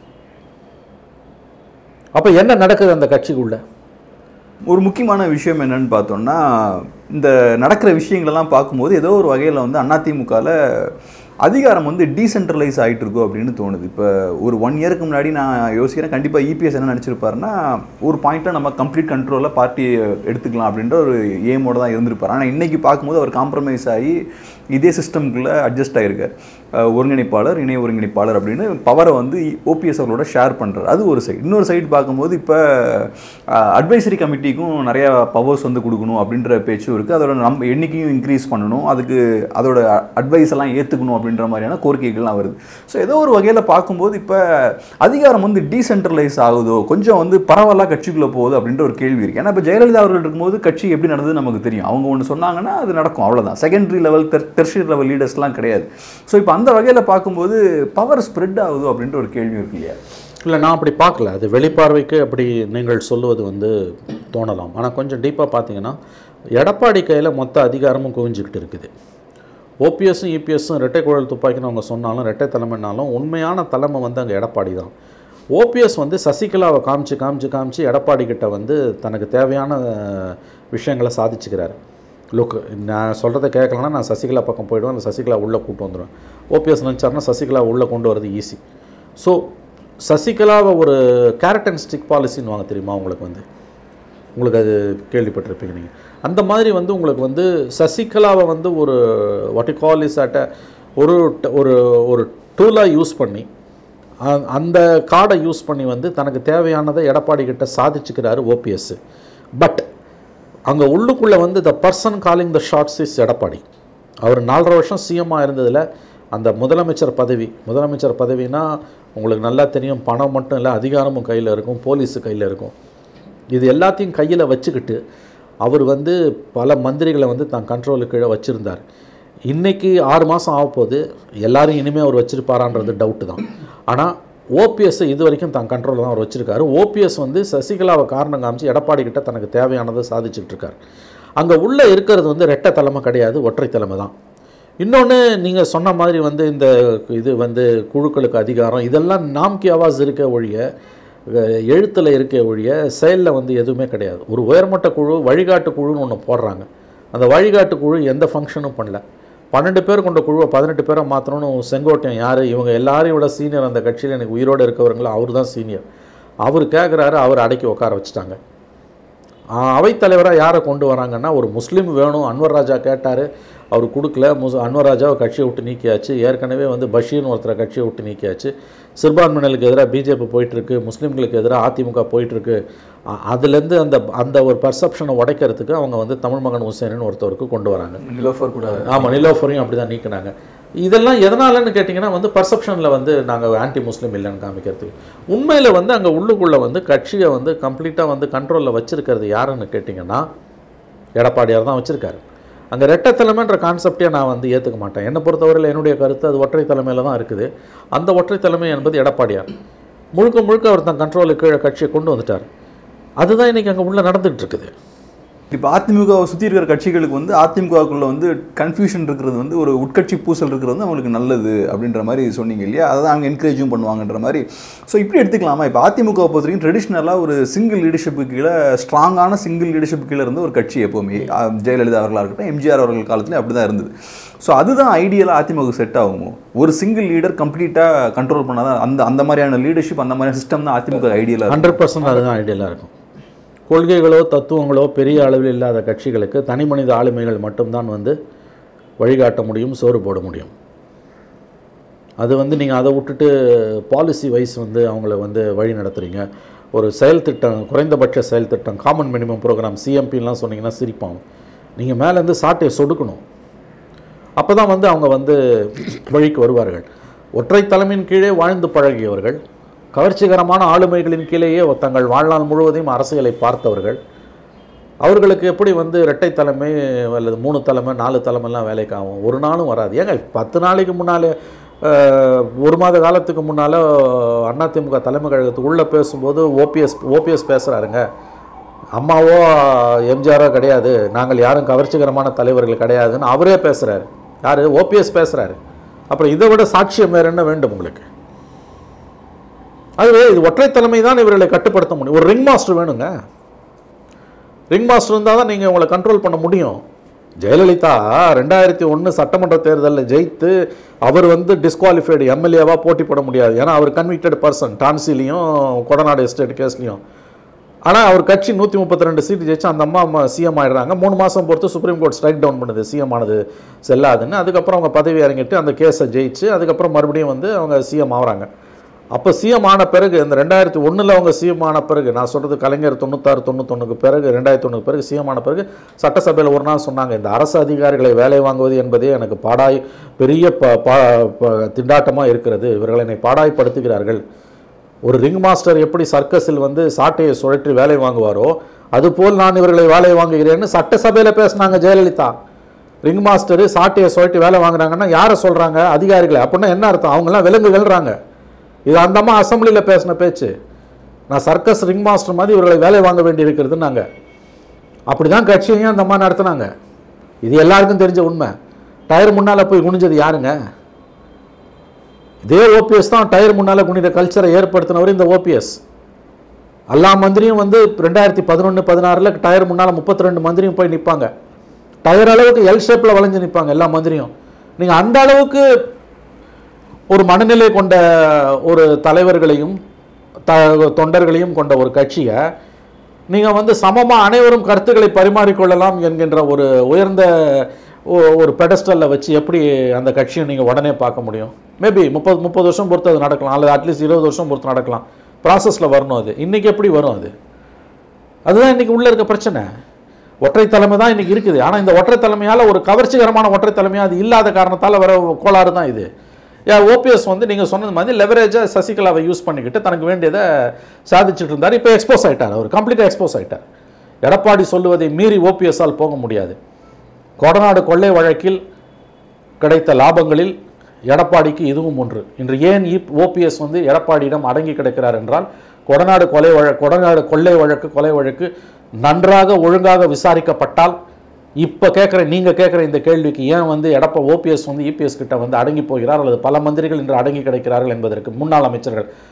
அப்போ என்ன நடக்குது அந்த கட்சிக்குள்ள ஒரு முக்கியமான விஷயம் என்னன்னு பார்த்தோம்னா இந்த நடக்கிற விஷயங்களெல்லாம் பார்க்கும்போது ஏதோ ஒரு வகையில் வந்து அதிமுகவில் அதிகாரம் வந்து டீசென்ட்ரலைஸ் ஆகிட்டு இருக்கோ அப்படின்னு தோணுது இப்போ ஒரு ஒன் இயருக்கு முன்னாடி நான் யோசிக்கிறேன் கண்டிப்பாக இபிஎஸ் என்ன நினச்சிருப்பாருன்னா ஒரு பாயிண்ட்டில் நம்ம கம்ப்ளீட் கண்ட்ரோலில் பார்ட்டி எடுத்துக்கலாம் அப்படின்ற ஒரு ஏமோட தான் இருந்திருப்பார் ஆனால் இன்னைக்கு பார்க்கும்போது அவர் காம்ப்ரமைஸ் ஆகி இதே சிஸ்டம்குள்ளே அட்ஜஸ்ட் ஆகிருக்கார் அஹ் ஒருங்கிணைப்பாளர் இணை ஒருங்கிணைப்பாளர் அப்படின்னு பவரை வந்து ஓபிஎஸ் அவர்களோட ஷேர் பண்ணுறாரு அது ஒரு சைடு இன்னொரு சைடு பார்க்கும்போது இப்போ அட்வைசரி கமிட்டிக்கும் நிறைய பவர்ஸ் வந்து கொடுக்கணும் அப்படின்ற பேச்சும் இருக்குது அதோட நம் எண்ணிக்கையும் இன்க்ரீஸ் பண்ணணும் அதுக்கு அதோட அட்வைஸ் எல்லாம் ஏற்றுக்கணும் அப்படின்ற மாதிரியான கோரிக்கைகள்லாம் வருது ஸோ ஏதோ ஒரு வகையில் பார்க்கும்போது இப்போ அதிகாரம் வந்து டீசென்ட்ரலைஸ் ஆகுதோ கொஞ்சம் வந்து பரவலாக கட்சிக்குள்ளே போகுது அப்படின்ற ஒரு கேள்வி இருக்குது ஏன்னா இப்போ ஜெயலலிதா அவர்கள் இருக்கும்போது கட்சி எப்படி நடந்தது நமக்கு தெரியும் அவங்க ஒன்று சொன்னாங்கன்னா அது நடக்கும் அவ்வளோதான் செகண்டரி லெவல் தெர்ஷரி லெவல் லீடர்ஸ்லாம் கிடையாது ஸோ இப்போ அந்த வகையில் பார்க்கும்போது பவர் ஸ்ப்ரெட் ஆகுதோ அப்படின்ற ஒரு கேள்வி இருக்கு இல்லையா இல்லை நான் அப்படி பார்க்கல அது வெளிப்பார்வைக்கு அப்படி நீங்கள் சொல்லுவது வந்து தோணலாம் ஆனால் கொஞ்சம் டீப்பாக பார்த்தீங்கன்னா எடப்பாடி கையில் மொத்த அதிகாரமும் குவிஞ்சிக்கிட்டு இருக்குது ஓபிஎஸும் இபிஎஸும் இரட்டை குழல் துப்பாக்கின்னு அவங்க சொன்னாலும் இரட்டை தலைமைனாலும் உண்மையான தலைமை வந்து அங்கே எடப்பாடி தான் ஓபிஎஸ் வந்து சசிகலாவை காமிச்சு காமிச்சு காமிச்சு எடப்பாடி கிட்ட வந்து தனக்கு தேவையான அஹ், விஷயங்களை சாதிச்சுக்கிறாரு லுக் நான் சொல்கிறத கேட்கலன்னா நான் சசிகலா பக்கம் போயிடுவேன் அந்த சசிகலா உள்ளே கூட்டு வந்துடுவேன் ஓபிஎஸ் நினச்சாருன்னா சசிகலா உள்ளே கொண்டு வரது ஈஸி ஸோ சசிகலாவை ஒரு கேரட் அண்ட் ஸ்டிக் பாலிசின்னு வாங்க தெரியுமா உங்களுக்கு வந்து உங்களுக்கு அது கேள்விப்பட்டிருப்பீங்க நீங்கள் அந்த மாதிரி வந்து உங்களுக்கு வந்து சசிகலாவை வந்து ஒரு வாட் கால் இஸ் அட் ஒரு ட- ஒரு ஒரு டூலாக யூஸ் பண்ணி அ- அந்த கார்டை யூஸ் பண்ணி வந்து தனக்கு தேவையானதை எடப்பாடி கிட்ட சாதிச்சுக்கிறாரு ஓபிஎஸ் பட் அங்கே உள்ளுக்குள்ளே வந்து the person calling the shots is Edappadi அவர் நாலரை வருஷம் சிஎம்மாக இருந்ததில் அந்த முதலமைச்சர் பதவி முதலமைச்சர் பதவினா உங்களுக்கு நல்லா தெரியும் பணம் மட்டும் இல்லை அதிகாரமும் கையில் இருக்கும் போலீஸு கையில் இருக்கும் இது எல்லாத்தையும் கையில் வச்சுக்கிட்டு அவர் வந்து பல மந்திரிகளை வந்து தன் கண்ட்ரோலுக்கு கீழே வச்சுருந்தார் இன்னைக்கு ஆறு மாதம் ஆகப்போகுது எல்லாரும் இனிமேல் அவர் வச்சிருப்பாரான்றது டவுட்டு தான் ஆனால் ஓபிஎஸ் இது வரைக்கும் தன் கண்ட்ரோலில் தான் அவர் வச்சிருக்காரு ஓபிஎஸ் வந்து சசிகலாவை காரணம் காமிச்சு எடப்பாடி கிட்ட தனக்கு தேவையானதை சாதிச்சுட்டு இருக்காரு அங்கே உள்ளே இருக்கிறது வந்து ரெட்டை தலைமை கிடையாது ஒற்றை தலைமை தான் இன்னொன்று நீங்கள் சொன்ன மாதிரி வந்து இந்த இது வந்து குழுக்களுக்கு அதிகாரம் இதெல்லாம் நாம்கி ஆவாஸ் இருக்க ஒழிய எழுத்தில் இருக்க ஒழிய செயலில் வந்து எதுவுமே கிடையாது ஒரு உயர்மட்ட குழு வழிகாட்டு குழுன்னு ஒன்று போடுறாங்க அந்த வழிகாட்டு குழு எந்த ஃபங்க்ஷனும் பண்ணல பன்னெண்டு பேர் கொண்ட குழுவை பதினெட்டு பேரை மாற்றணும்னு செங்கோட்டையன் யார் இவங்க எல்லாரையும் விட சீனியர் அந்த கட்சியில் எனக்கு உயிரோடு இருக்கவங்களும் அவர் தான் சீனியர் அவர் கேட்குறாரு அவர் அடக்கி உட்கார வச்சுட்டாங்க அவைத்தலைவராக யாரை கொண்டு வராங்கன்னா ஒரு முஸ்லீம் வேணும் அன்வர் ராஜா கேட்டார் அவர் கொடுக்கல முஸ் அன்வர் ராஜாவை கட்சியை விட்டு நீக்கியாச்சு ஏற்கனவே வந்து பஷீர்னு ஒருத்தரை கட்சியை விட்டு நீக்கியாச்சு சிறுபான்மையினருக்கு எதிராக பிஜேபி போயிட்டுருக்கு முஸ்லீம்களுக்கு எதிராக அதிமுக போயிட்டுருக்கு அ- அதுலேருந்து அந்த அந்த ஒரு பர்செப்ஷனை உடைக்கிறதுக்கு அவங்க வந்து தமிழ் மகன் ஹுசேன்னு ஒருத்தருக்கு கொண்டு வராங்க நிலோஃபர் கூட ஆமாம் நிலோஃபரையும் அப்படி தான் நீக்கினாங்க இதெல்லாம் எதனாலன்னு கேட்டிங்கன்னா வந்து பர்செப்ஷனில் வந்து நாங்கள் ஆன்டி முஸ்லீம் இல்லைன்னு காமிக்கிறதுக்கு உண்மையில் வந்து அங்கே உள்ளுக்குள்ளே வந்து கட்சியை வந்து கம்ப்ளீட்டாக வந்து கண்ட்ரோலில் வச்சிருக்கிறது யாருன்னு கேட்டிங்கன்னா எடப்பாடியார் தான் வச்சுருக்காரு அங்கே ரெட்டை தலைமைன்ற கான்செப்டே நான் வந்து ஏற்றுக்க மாட்டேன் என்னை பொறுத்தவரையில் என்னுடைய கருத்து அது ஒற்றை தலைமையில் தான் இருக்குது அந்த ஒற்றை தலைமை என்பது எடப்பாடியார் முழுக்க முழுக்க அவர் தன் கண்ட்ரோலுக்கு கீழே கட்சியை கொண்டு வந்துட்டார் அதுதான் இன்றைக்கி அங்கே உள்ளே நடந்துகிட்டு இருக்குது இப்போ அதிமுகவை சுற்றி இருக்கிற கட்சிகளுக்கு வந்து அதிமுகவுக்குள்ள வந்து கன்ஃபியூஷன் இருக்கிறது வந்து ஒரு உட்கட்சி பூசல் இருக்கிறது வந்து அவங்களுக்கு நல்லது அப்படின்ற மாதிரி சொன்னீங்க இல்லையா அதை தான் அவங்க என்கரேஜும் பண்ணுவாங்கன்ற மாதிரி ஸோ இப்படி எடுத்துக்கலாமா இப்போ அதிமுகவை பொறுத்த வரைக்கும் ட்ரெடிஷ்னலாக ஒரு சிங்கிள் லீடர்ஷிப்பு கீழே ஸ்ட்ராங்கான சிங்கிள் லீடர்ஷிப் கீழே இருந்த ஒரு கட்சி எப்போவுமே அஹ் ஜெயலலிதா அவர்களாக இருக்கட்டும் எம்ஜிஆர் அவர்கள் காலத்துலேயும் அப்படி தான் இருந்தது ஸோ அதுதான் ஐடியலாக அதிமுக செட் ஆகுமோ ஒரு சிங்கிள் லீடர் கம்ப்ளீட்டாக கண்ட்ரோல் பண்ணாதான் அந்த அந்த மாதிரியான லீடர்ஷிப் அந்த மாதிரியான சிஸ்டம் தான் அதிமுக ஐடியலாக ஹண்ட்ரட் பர்சன்ட் அதுதான் ஐடியலாக இருக்கும் கொள்கைகளோ தத்துவங்களோ பெரிய அளவில் இல்லாத கட்சிகளுக்கு தனி மனித ஆளுமைகள் மட்டும்தான் வந்து வழிகாட்ட முடியும் சோறு போட முடியும் அது வந்து நீங்கள் அதை விட்டுட்டு பாலிசி வைஸ் வந்து அவங்கள வந்து வழி நடத்துறீங்க ஒரு செயல் திட்டம் குறைந்தபட்ச செயல் திட்டம் காமன் மினிமம் ப்ரோக்ராம் சிஎம்பிலாம் சொன்னீங்கன்னா சிரிப்பாங்க நீங்கள் மேலேருந்து சாட்டையை சொடுக்கணும் அப்போ தான் வந்து அவங்க வந்து வழிக்கு வருவார்கள் ஒற்றை தலைமையின் கீழே வாழ்ந்து பழகியவர்கள் கவர்ச்சிகரமான ஆளுமைகளின் கீழேயே தங்கள் வாழ்நாள் முழுவதையும் அரசியலை பார்த்தவர்கள் அவர்களுக்கு எப்படி வந்து இரட்டை தலைமை அல்லது மூணு தலைமை நாலு தலைமைலாம் வேலைக்கு ஆகும் ஒரு நாளும் வராது ஏங்க பத்து நாளைக்கு முன்னாலே அஹ், ஒரு மாத காலத்துக்கு முன்னால் அதிமுக தலைமை கழகத்துக்கு உள்ளே பேசும்போது ஓபிஎஸ் ஓபிஎஸ் பேசுகிறாருங்க அம்மாவோ எம்ஜிஆரோ கிடையாது நாங்கள் யாரும் கவர்ச்சிகரமான தலைவர்கள் கிடையாதுன்னு அவரே பேசுகிறாரு யார் ஓபிஎஸ் பேசுகிறாரு அப்புறம் இதை விட சாட்சியம் வேறு என்ன வேண்டும் உங்களுக்கு அதுவே இது ஒற்றை தலைமை தான் இவர்களை கட்டுப்படுத்த முடியும் ஒரு ரிங் மாஸ்டர் வேணுங்க ரிங் மாஸ்டர் இருந்தால் தான் நீங்கள் உங்களை கண்ட்ரோல் பண்ண முடியும் ஜெயலலிதா ரெண்டாயிரத்தி ஒன்று சட்டமன்ற தேர்தலில் ஜெயித்து அவர் வந்து டிஸ்குவாலிஃபைடு எம்எல்ஏவாக போட்டி போட முடியாது ஏன்னா அவர் கன்விக்டட் பர்சன் டான்சிலையும் கொடநாடு எஸ்டேட் கேஸ்லையும் ஆனால் அவர் கட்சி நூற்றி முப்பத்தி ரெண்டு சீட்டு ஜெயிச்சு அந்த அம்மா சிஎம் ஆயிடுறாங்க மூணு மாதம் பொறுத்து சுப்ரீம் கோர்ட் ஸ்ட்ரைக் டவுன் பண்ணுது சிஎம் ஆனது செல்லாதுன்னு அதுக்கப்புறம் அவங்க பதவி இறங்கிட்டு அந்த கேஸை ஜெயிச்சு அதுக்கப்புறம் மறுபடியும் வந்து அவங்க சிஎம் ஆகுறாங்க அப்போ சிஎம் ஆன பிறகு இந்த ரெண்டாயிரத்தி ஒன்றில் அவங்க சிஎம் ஆன பிறகு நான் சொல்கிறது கலைஞர் தொண்ணூத்தாறு தொண்ணூத்தொன்னுக்கு பிறகு ரெண்டாயிரத்தி ஒன்றுக்கு பிறகு சிஎம் ஆன பிறகு சட்டசபையில் ஒரு நாள் சொன்னாங்க இந்த அரசு அதிகாரிகளை வேலை வாங்குவது என்பதே எனக்கு பாடாய் பெரிய ப திண்டாட்டமாக இருக்கிறது இவர்கள் என்னை பாடாய்ப்படுத்துகிறார்கள் ஒரு ரிங் மாஸ்டர் எப்படி சர்க்கஸில் வந்து சாட்டையை சுழற்றி வேலை வாங்குவாரோ அதுபோல் நான் இவர்களை வேலை வாங்குகிறேன்னு சட்டசபையில் பேசினாங்க ஜெயலலிதா ரிங் மாஸ்டர் சாட்டையை சுழட்டி வேலை வாங்குறாங்கன்னா யாரை சொல்கிறாங்க அதிகாரிகளை அப்படின்னா என்ன அர்த்தம் அவங்கெல்லாம் விலங்குகள்றாங்க இது அந்த அம்மா அசம்பிளியில் பேசின பேச்சு நான் சர்க்கஸ் ரிங் மாஸ்டர் மாதிரி இவர்களை வேலை வாங்க வேண்டி இருக்கிறதுனாங்க அப்படி தான் கட்சியையும் அந்த அம்மா நடத்துனாங்க இது எல்லாருக்கும் தெரிஞ்ச உண்மை டயர் முன்னால் போய் குனிஞ்சது யாருங்க இதே ஓபிஎஸ் தான் டயர் முன்னால் குனித கல்ச்சரை ஏற்படுத்தினவர் இந்த ஓபிஎஸ் எல்லா மந்திரியும் வந்து ரெண்டாயிரத்தி பதினொன்று பதினாறில் டயர் முன்னால் முப்பத்தி ரெண்டு மந்திரியும் போய் நிற்பாங்க டயர் அளவுக்கு எல் ஷேப்பில் வளைஞ்சு நிற்பாங்க எல்லா மந்திரியும் நீங்கள் அந்த அளவுக்கு ஒரு மனநிலை கொண்ட ஒரு தலைவர்களையும் த தொண்டர்களையும் கொண்ட ஒரு கட்சியை நீங்கள் வந்து சமமாக அனைவரும் கருத்துக்களை பரிமாறிக்கொள்ளலாம் என்கின்ற ஒரு உயர்ந்த ஒ- ஒரு பெடஸ்டலில் வச்சு எப்படி அந்த கட்சியை நீங்கள் உடனே பார்க்க முடியும் மேபி முப்பது முப்பது வருஷம் பொறுத்து அது நடக்கலாம் அல்லது அட்லீஸ்ட் இருபது வருஷம் பொறுத்து நடக்கலாம் ப்ராசஸில் வரணும் அது இன்றைக்கி எப்படி வரும் அது அதுதான் இன்றைக்கி உள்ளே இருக்க பிரச்சனை ஒற்றை தலைமை தான் இன்றைக்கி இருக்குது ஆனால் இந்த ஒற்றை தலைமையால் ஒரு கவர்ச்சிகரமான ஒற்றை தலைமையாக அது இல்லாத காரணத்தால் வர கோளாறு தான் இது யா ஓபிஎஸ் வந்து நீங்கள் சொன்னது மாதிரி லெவரேஜாக சசிகலாவை யூஸ் பண்ணிக்கிட்டு தனக்கு வேண்டியதை சாதிச்சுட்டு இருந்தார் இப்போ எக்ஸ்போஸ் ஆயிட்டார் அவர் கம்ப்ளீட்டாக எக்ஸ்போஸ் ஆயிட்டார் எடப்பாடி சொல்லுவதை மீறி ஓபிஎஸ்ஸால் போக முடியாது கொடநாடு கொள்ளை வழக்கில் கிடைத்த லாபங்களில் எடப்பாடிக்கு இதுவும் ஒன்று இன்று ஏன் இப் ஓபிஎஸ் வந்து எடப்பாடியிடம் அடங்கி கிடக்கிறார் என்றால் கொடநாடு கொலை வழக்கு கொடநாடு கொள்ளை வழக்கு கொலை வழக்கு நன்றாக ஒழுங்காக விசாரிக்கப்பட்டால் இப்போ கேட்குற நீங்கள் கேட்குற இந்த கேள்விக்கு ஏன் வந்து எடப்பா ஓபிஎஸ் வந்து இபிஎஸ் கிட்ட வந்து அடங்கி போகிறார் அல்லது பல மந்திரிகள் இன்று அடங்கி கிடைக்கிறார்கள் என்பதற்கு முன்னாள் அமைச்சர்கள்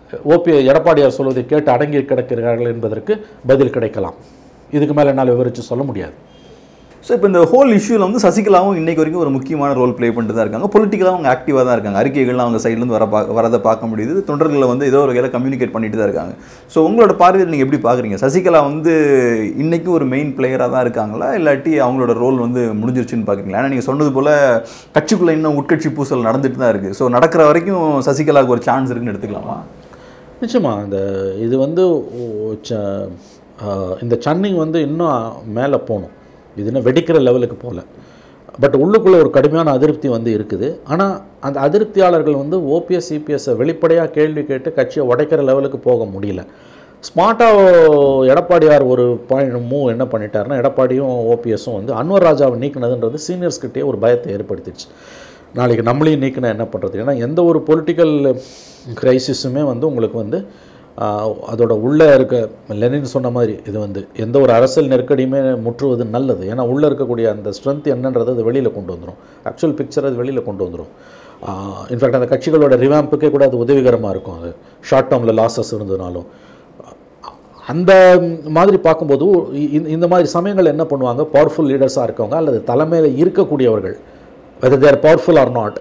ஓபி எடப்பாடியார் சொல்வதை கேட்டு அடங்கி கிடக்கிறார்கள் என்பதற்கு பதில் கிடைக்கலாம் இதுக்கு மேலே என்னால் விவரித்து சொல்ல முடியாது ஸோ இப்போ இந்த ஹோல் இஷ்யூவில் வந்து சசிகலாவும் இன்னைக்கு வரைக்கும் ஒரு முக்கியமான ரோல் ப்ளே பண்ணிட்டு தான் இருக்காங்க பொலிட்டிக்கலாக அவங்க ஆக்டிவாக தான் இருக்காங்க அறிக்கைகள்லாம் அவங்க சைட்லேருந்து வர பா வரதை பார்க்க முடியுது தொண்டர்களை வந்து ஏதோ ஒரு வகையில் கம்யூனிகேட் பண்ணிட்டு தான் இருக்காங்க ஸோ உங்களோட பார்வையில் நீங்கள் எப்படி பார்க்குறீங்க சசிகலா வந்து இன்னைக்கும் ஒரு மெயின் பிளேயராக தான் இருக்காங்களா இல்லாட்டி அவங்களோட ரோல் வந்து முடிஞ்சிருச்சுன்னு பார்க்குறீங்களா ஏன்னா நீங்கள் சொன்னது போல் கட்சிக்குள்ளே இன்னும் உட்கட்சி பூசல் நடந்துட்டு தான் இருக்குது ஸோ நடக்கிற வரைக்கும் சசிகலாவுக்கு ஒரு சான்ஸ் இருக்குன்னு எடுத்துக்கலாமா நிச்சயமா இந்த இது வந்து ஓ- ச- ஆ, இந்த சன்னிங் வந்து இன்னும் மேலே போகணும் இது இன்னும் வெடிக்கிற லெவலுக்கு போகல பட் உள்ளுக்குள்ளே ஒரு கடுமையான அதிருப்தி வந்து இருக்குது ஆனால் அந்த அதிருப்தியாளர்கள் வந்து ஓபிஎஸ் சிபிஎஸ்ஸை வெளிப்படையாக கேள்வி கேட்டு கட்சியை உடைக்கிற லெவலுக்கு போக முடியல ஸ்மார்ட்டாக எடப்பாடியார் ஒரு பாயிண்ட் மூவ் என்ன பண்ணிட்டாருன்னா எடப்பாடியும் ஓபிஎஸும் வந்து அன்வர் ராஜாவை நீக்கினதுன்றது சீனியர்ஸ்கிட்டே ஒரு பயத்தை ஏற்படுத்திடுச்சு நாளைக்கு நம்மளையும் நீக்கினா என்ன பண்ணுறது ஏன்னா எந்த ஒரு பொலிட்டிக்கல் கிரைசிஸுமே வந்து உங்களுக்கு வந்து ஆஹ், அதோட உள்ளே இருக்க லெனின் சொன்ன மாதிரி இது வந்து எந்த ஒரு அரசியல் நெருக்கடியுமே முற்றுவது நல்லது ஏன்னா உள்ளே இருக்கக்கூடிய அந்த ஸ்ட்ரென்த் என்னன்றது அது வெளியில் கொண்டு வந்துடும் ஆக்சுவல் பிக்சர் அது வெளியில் கொண்டு வந்துடும் இன்ஃபேக்ட் அந்த கட்சிகளோட ரிவாம்புக்கே கூட அது உதவிகரமாக இருக்கும் அது ஷார்ட் டேர்மில் லாஸஸ் இருந்ததுனாலும் அந்த மாதிரி பார்க்கும்போது இந்த- இந்த மாதிரி சமயங்கள் என்ன பண்ணுவாங்க பவர்ஃபுல் லீடர்ஸாக இருக்கவங்க அல்லது தலைமையில் இருக்கக்கூடியவர்கள் whether they powerful or not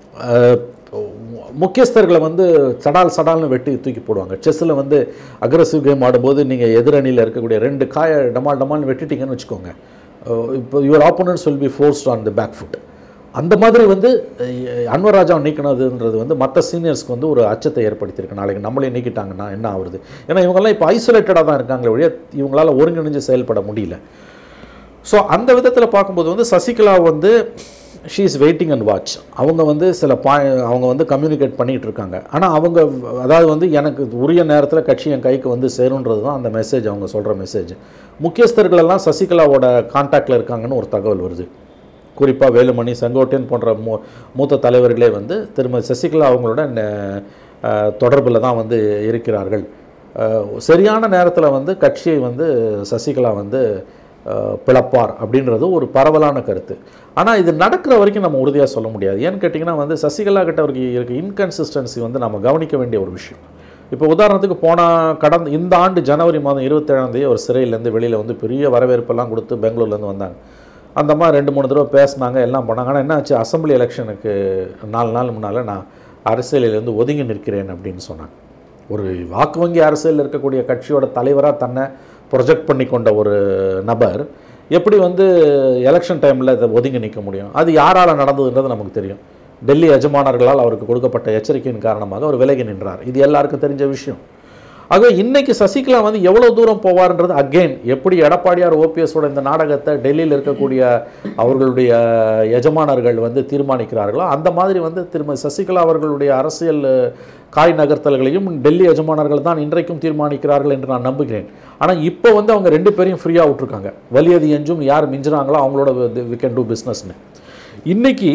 முக்கியஸ்தர்களை வந்து சடால் சடால்னு வெட்டி தூக்கி போடுவாங்க செஸ்ஸில் வந்து அக்ரஸிவ் கேம் ஆடும்போது நீங்கள் எதிரணியில் இருக்கக்கூடிய ரெண்டு காயை டமால் டமால்னு வெட்டிட்டீங்கன்னு வச்சுக்கோங்க அஹ் இப்போ your opponents will be forced on the back foot அந்த மாதிரி வந்து அஹ், அன்வர் ராஜாவை நீக்கினதுன்றது வந்து மற்ற சீனியர்ஸ்க்கு வந்து ஒரு அச்சத்தை ஏற்படுத்தியிருக்கு நாளைக்கு நம்மளே நீக்கிட்டாங்கன்னா என்ன ஆகுறது ஏன்னா இவங்கெல்லாம் இப்போ ஐசோலேட்டடாக தான் இருக்காங்களே ஒழிய இவங்களால ஒருங்கிணைஞ்சு செயல்பட முடியல ஸோ அந்த விதத்தில் பார்க்கும்போது வந்து சசிகலா வந்து she is waiting and watch அவங்க வந்து சில பாய் அவங்க வந்து கம்யூனிகேட் பண்ணிகிட்டு இருக்காங்க ஆனால் அவங்க அதாவது வந்து எனக்கு உரிய நேரத்தில் கட்சி என் கைக்கு வந்து சேருன்றது தான் அந்த மெசேஜ் அவங்க சொல்கிற மெசேஜ் முக்கியஸ்தர்களெல்லாம் சசிகலாவோட கான்டாக்டில் இருக்காங்கன்னு ஒரு தகவல் வருது குறிப்பாக வேலுமணி செங்கோட்டையன் போன்ற மூ மூத்த தலைவர்களே வந்து திருமதி சசிகலா அவங்களோட தொடர்பில் தான் வந்து இருக்கிறார்கள் அஹ், சரியான நேரத்தில் வந்து கட்சியை வந்து சசிகலா வந்து அஹ், பிளப்பார் அப்படின்றது ஒரு பரவலான கருத்து ஆனால் இது நடக்கிற வரைக்கும் நம்ம உறுதியாக சொல்ல முடியாது ஏன்னு கேட்டிங்கன்னா வந்து சசிகலா கிட்ட அவருக்கு இருக்க இன்கன்சிஸ்டன்சி வந்து நம்ம கவனிக்க வேண்டிய ஒரு விஷயம் இப்போ உதாரணத்துக்கு போன கடந்த இந்த ஆண்டு ஜனவரி மாதம் இருபத்தேழாம் தேதி ஒரு சிறையிலேருந்து வெளியில் வந்து பெரிய வரவேற்பெல்லாம் கொடுத்து பெங்களூர்லேருந்து வந்தாங்க அந்த மாதிரி ரெண்டு மூணு தடவை பேசினாங்க எல்லாம் பண்ணாங்க ஆனால் என்ன ஆச்சு அசம்பிளி எலெக்ஷனுக்கு நாலு நாள் முன்னால் நான் அரசியலிலேருந்து ஒதுங்கி நிற்கிறேன் அப்படின்னு சொன்னாங்க ஒரு வாக்கு வங்கி அரசியலில் இருக்கக்கூடிய கட்சியோட தலைவராக தன்னை ப்ரொஜெக்ட் பண்ணி கொண்ட ஒரு நபர் எப்படி வந்து எலெக்ஷன் டைமில் இதை ஒதுங்கி நிற்க முடியும் அது யாரால் நடந்ததுன்றது நமக்கு தெரியும் டெல்லி எஜமானர்களால் அவருக்கு கொடுக்கப்பட்ட எச்சரிக்கையின் காரணமாக அவர் விலகி நின்றார் இது எல்லாருக்கும் தெரிஞ்ச விஷயம் ஆகவே இன்னைக்கு சசிகலா வந்து எவ்வளோ தூரம் போவார்ன்றது அகெயின் எப்படி எடப்பாடியார் ஓபிஎஸோட இந்த நாடகத்தை டெல்லியில் இருக்கக்கூடிய அவர்களுடைய எஜமானர்கள் வந்து தீர்மானிக்கிறார்களோ அந்த மாதிரி வந்து திருமதி சசிகலா அவர்களுடைய அரசியல் காய் நகர்த்தல்களையும் டெல்லி எஜமானர்கள் தான் இன்றைக்கும் தீர்மானிக்கிறார்கள் என்று நான் நம்புகிறேன் ஆனால் இப்போ வந்து அவங்க ரெண்டு பேரையும் ஃப்ரீயாக விட்டுருக்காங்க வலியது எஞ்சும் யார் மிஞ்சுறாங்களோ அவங்களோட வி கேன் டூ பிஸ்னஸ்னு இன்னைக்கு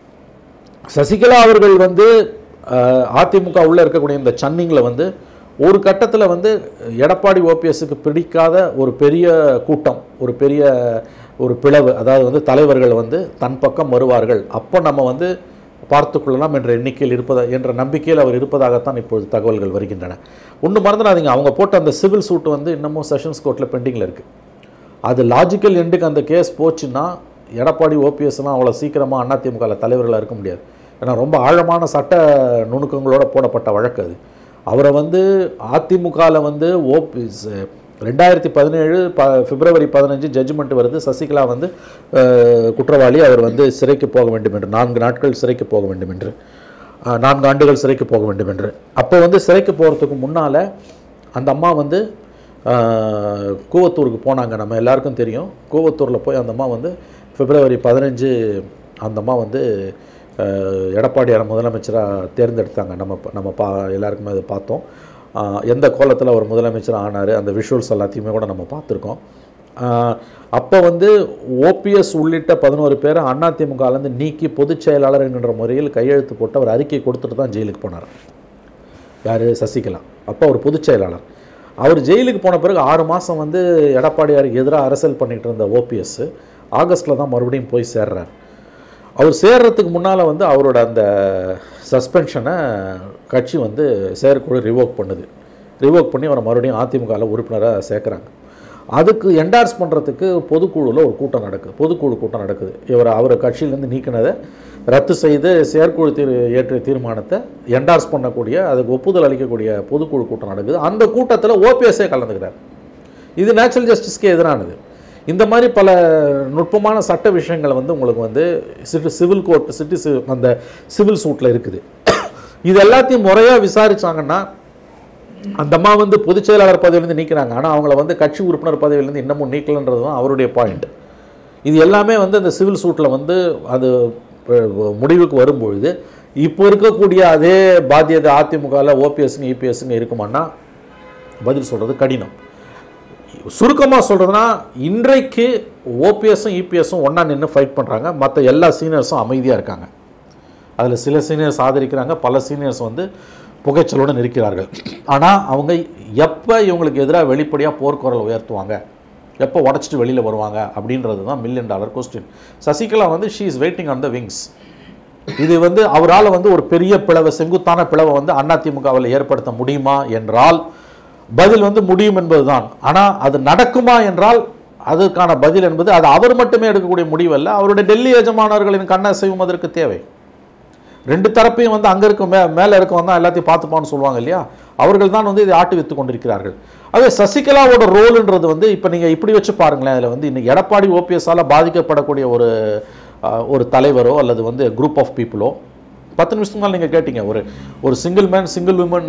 சசிகலா அவர்கள் வந்து அஹ், அதிமுக உள்ள இருக்கக்கூடிய இந்த சன்னிங்கில் வந்து ஒரு கட்டத்தில் வந்து எடப்பாடி ஓபிஎஸ்க்கு பிடிக்காத ஒரு பெரிய கூட்டம் ஒரு பெரிய ஒரு பிளவு அதாவது வந்து தலைவர்கள் வந்து தன் பக்கம் வருவார்கள் அப்போ நம்ம வந்து பார்த்துக்கொள்ளலாம் என்ற எண்ணிக்கையில் இருப்பதா என்ற நம்பிக்கையில் அவர் இருப்பதாகத்தான் இப்பொழுது தகவல்கள் வருகின்றன ஒன்று மறந்துடாதீங்க அவங்க போட்ட அந்த சிவில் சூட் வந்து இன்னமும் செஷன்ஸ் கோர்ட்டில் பெண்டிங்கில் இருக்குது அது லாஜிக்கல் எண்டுக்கு அந்த கேஸ் போச்சுன்னா எடப்பாடி ஓபிஎஸ்லாம் அவ்வளோ சீக்கிரமாக அதிமுகவில் தலைவர்களாக இருக்க முடியாது ஏன்னா ரொம்ப ஆழமான சட்ட நுணுக்கங்களோட போடப்பட்ட வழக்கு அது அவரை வந்து அதிமுகவில் வந்து ஓபி ரெண்டாயிரத்தி பதினேழு ப பிப்ரவரி பதினஞ்சு ஜட்ஜ்மெண்ட் வருது சசிகலா வந்து அஹ், குற்றவாளி அவர் வந்து சிறைக்கு போக வேண்டும் என்று நான்கு நாட்கள் சிறைக்கு போக வேண்டும் என்று அஹ், நான்கு ஆண்டுகள் சிறைக்கு போக வேண்டும் என்று அப்போ வந்து சிறைக்கு போகிறதுக்கு முன்னால் அந்த அம்மா வந்து ஆஹ், கூவத்தூருக்கு போனாங்க நம்ம எல்லாருக்கும் தெரியும் கூவத்தூரில் போய் அந்த அம்மா வந்து பிப்ரவரி பதினஞ்சு அந்த அம்மா வந்து ஆஹ், எடப்பாடியார் முதலமைச்சராக தேர்ந்தெடுத்தாங்க நம்ம ப- நம்ம பா எல்லாருக்குமே அதை பார்த்தோம் ஆஹ், எந்த கோலத்தில் அவர் முதலமைச்சர் ஆனார் அந்த விஷுவல்ஸ் எல்லாத்தையுமே கூட நம்ம பார்த்துருக்கோம் அப்போ வந்து ஓபிஎஸ் உள்ளிட்ட பதினோரு பேரை அதிமுகலேருந்து நீக்கி பொதுச் செயலாளர் என்கின்ற முறையில் கையெழுத்து போட்டு அவர் அறிக்கை கொடுத்துட்டு தான் ஜெயிலுக்கு போனார் யார் சசிகலா அப்போ அவர் பொதுச் செயலாளர் அவர் ஜெயிலுக்கு போன பிறகு ஆறு மாதம் வந்து எடப்பாடியாருக்கு எதிராக அரசியல் பண்ணிட்டு இருந்த ஓபிஎஸ் ஆகஸ்ட்டில் தான் மறுபடியும் போய் சேர்றார் அவர் சேர்றதுக்கு முன்னால் வந்து அவரோட அந்த சஸ்பென்ஷனை கட்சி வந்து செயற்குழு ரிவோக் பண்ணுது ரிவோக் பண்ணி அவரை மறுபடியும் அதிமுகவில் உறுப்பினராக சேர்க்குறாங்க அதுக்கு என்டார்ஸ் பண்ணுறதுக்கு பொதுக்குழுவில் ஒரு கூட்டம் நடக்குது பொதுக்குழு கூட்டம் நடக்குது இவர் அவர் கட்சியிலேருந்து நீக்கினதை ரத்து செய்து செயற்குழு தீர் ஏற்றிய தீர்மானத்தை என்டார்ஸ் பண்ணக்கூடிய அதுக்கு ஒப்புதல் அளிக்கக்கூடிய பொதுக்குழு கூட்டம் நடக்குது அந்த கூட்டத்தில் ஓபிஎஸ்ஏ கலந்துக்கிறார் இது நேச்சுரல் ஜஸ்டிஸ்க்கு எதிரானது இந்த மாதிரி பல நுட்பமான சட்ட விஷயங்கள் வந்து உங்களுக்கு வந்து சிட்டி சிவில் கோர்ட் சிட்டி அந்த சிவில் சூட்டில் இருக்குது இது எல்லாத்தையும் முறையாக விசாரிச்சாங்கன்னா அந்த அம்மா வந்து பொதுச் செயலாளர் பதவியிலேருந்து நீக்கிறாங்க ஆனால் அவங்கள வந்து கட்சி உறுப்பினர் பதவியிலேருந்து இன்னமும் நீக்கலன்றது தான் அவருடைய பாயிண்ட் இது எல்லாமே வந்து அந்த சிவில் சூட்டில் வந்து அது அஹ், முடிவுக்கு வரும்பொழுது இப்போ இருக்கக்கூடிய அதே பாத்தியதை அதிமுகவில் ஓபிஎஸ்ங்க இபிஎஸ்ங்க இருக்குமான்னா பதில் சொல்கிறது கடினம் சுருக்கமாக சொல்கிறதுனா இன்றைக்கு ஓபிஎஸும் இபிஎஸும் ஒன்றா நின்று ஃபைட் பண்ணுறாங்க மற்ற எல்லா சீனியர்ஸும் அமைதியாக இருக்காங்க அதில் சில சீனியர்ஸ் ஆதரிக்கிறாங்க பல சீனியர்ஸ் வந்து புகைச்சலுடன் இருக்கிறார்கள் ஆனால் அவங்க எப்போ இவங்களுக்கு எதிராக வெளிப்படையாக போர்க்குரல் உயர்த்துவாங்க எப்போ உடச்சிட்டு வெளியில் வருவாங்க அப்படின்றது தான் மில்லியன் டாலர் கொஸ்டின் சசிகலா வந்து she is waiting on the wings இது வந்து அவரால் வந்து ஒரு பெரிய பிளவை செங்குத்தான பிளவை வந்து அதிமுகவில் ஏற்படுத்த முடியுமா என்றால் பதில் வந்து முடியும் என்பதுதான் ஆனால் அது நடக்குமா என்றால் அதற்கான பதில் என்பது அது அவர் மட்டுமே எடுக்கக்கூடிய முடிவு அல்ல அவருடைய டெல்லி எஜமானர்களின் கண்ணசைவும் அதற்கு தேவை ரெண்டு தரப்பையும் வந்து அங்கே இருக்க மே மேலே இருக்கவன் தான் எல்லாத்தையும் பார்த்துப்பான்னு சொல்லுவாங்க இல்லையா அவர்கள் தான் வந்து இதை ஆட்டி வித்து கொண்டிருக்கிறார்கள் அதே சசிகலாவோட ரோல்ன்றது வந்து இப்போ நீங்கள் இப்படி வச்சு பாருங்களேன் அதில் வந்து இன்னைக்கு எடப்பாடி ஓபிஎஸ்ஸால் பாதிக்கப்படக்கூடிய ஒரு அஹ், ஒரு தலைவரோ அல்லது வந்து குரூப் ஆஃப் பீப்புளோ பத்து நிமிஷத்துக்கு மேலே நீங்கள் கேட்டீங்க ஒரு ஒரு சிங்கிள் மேன் சிங்கிள் விமன்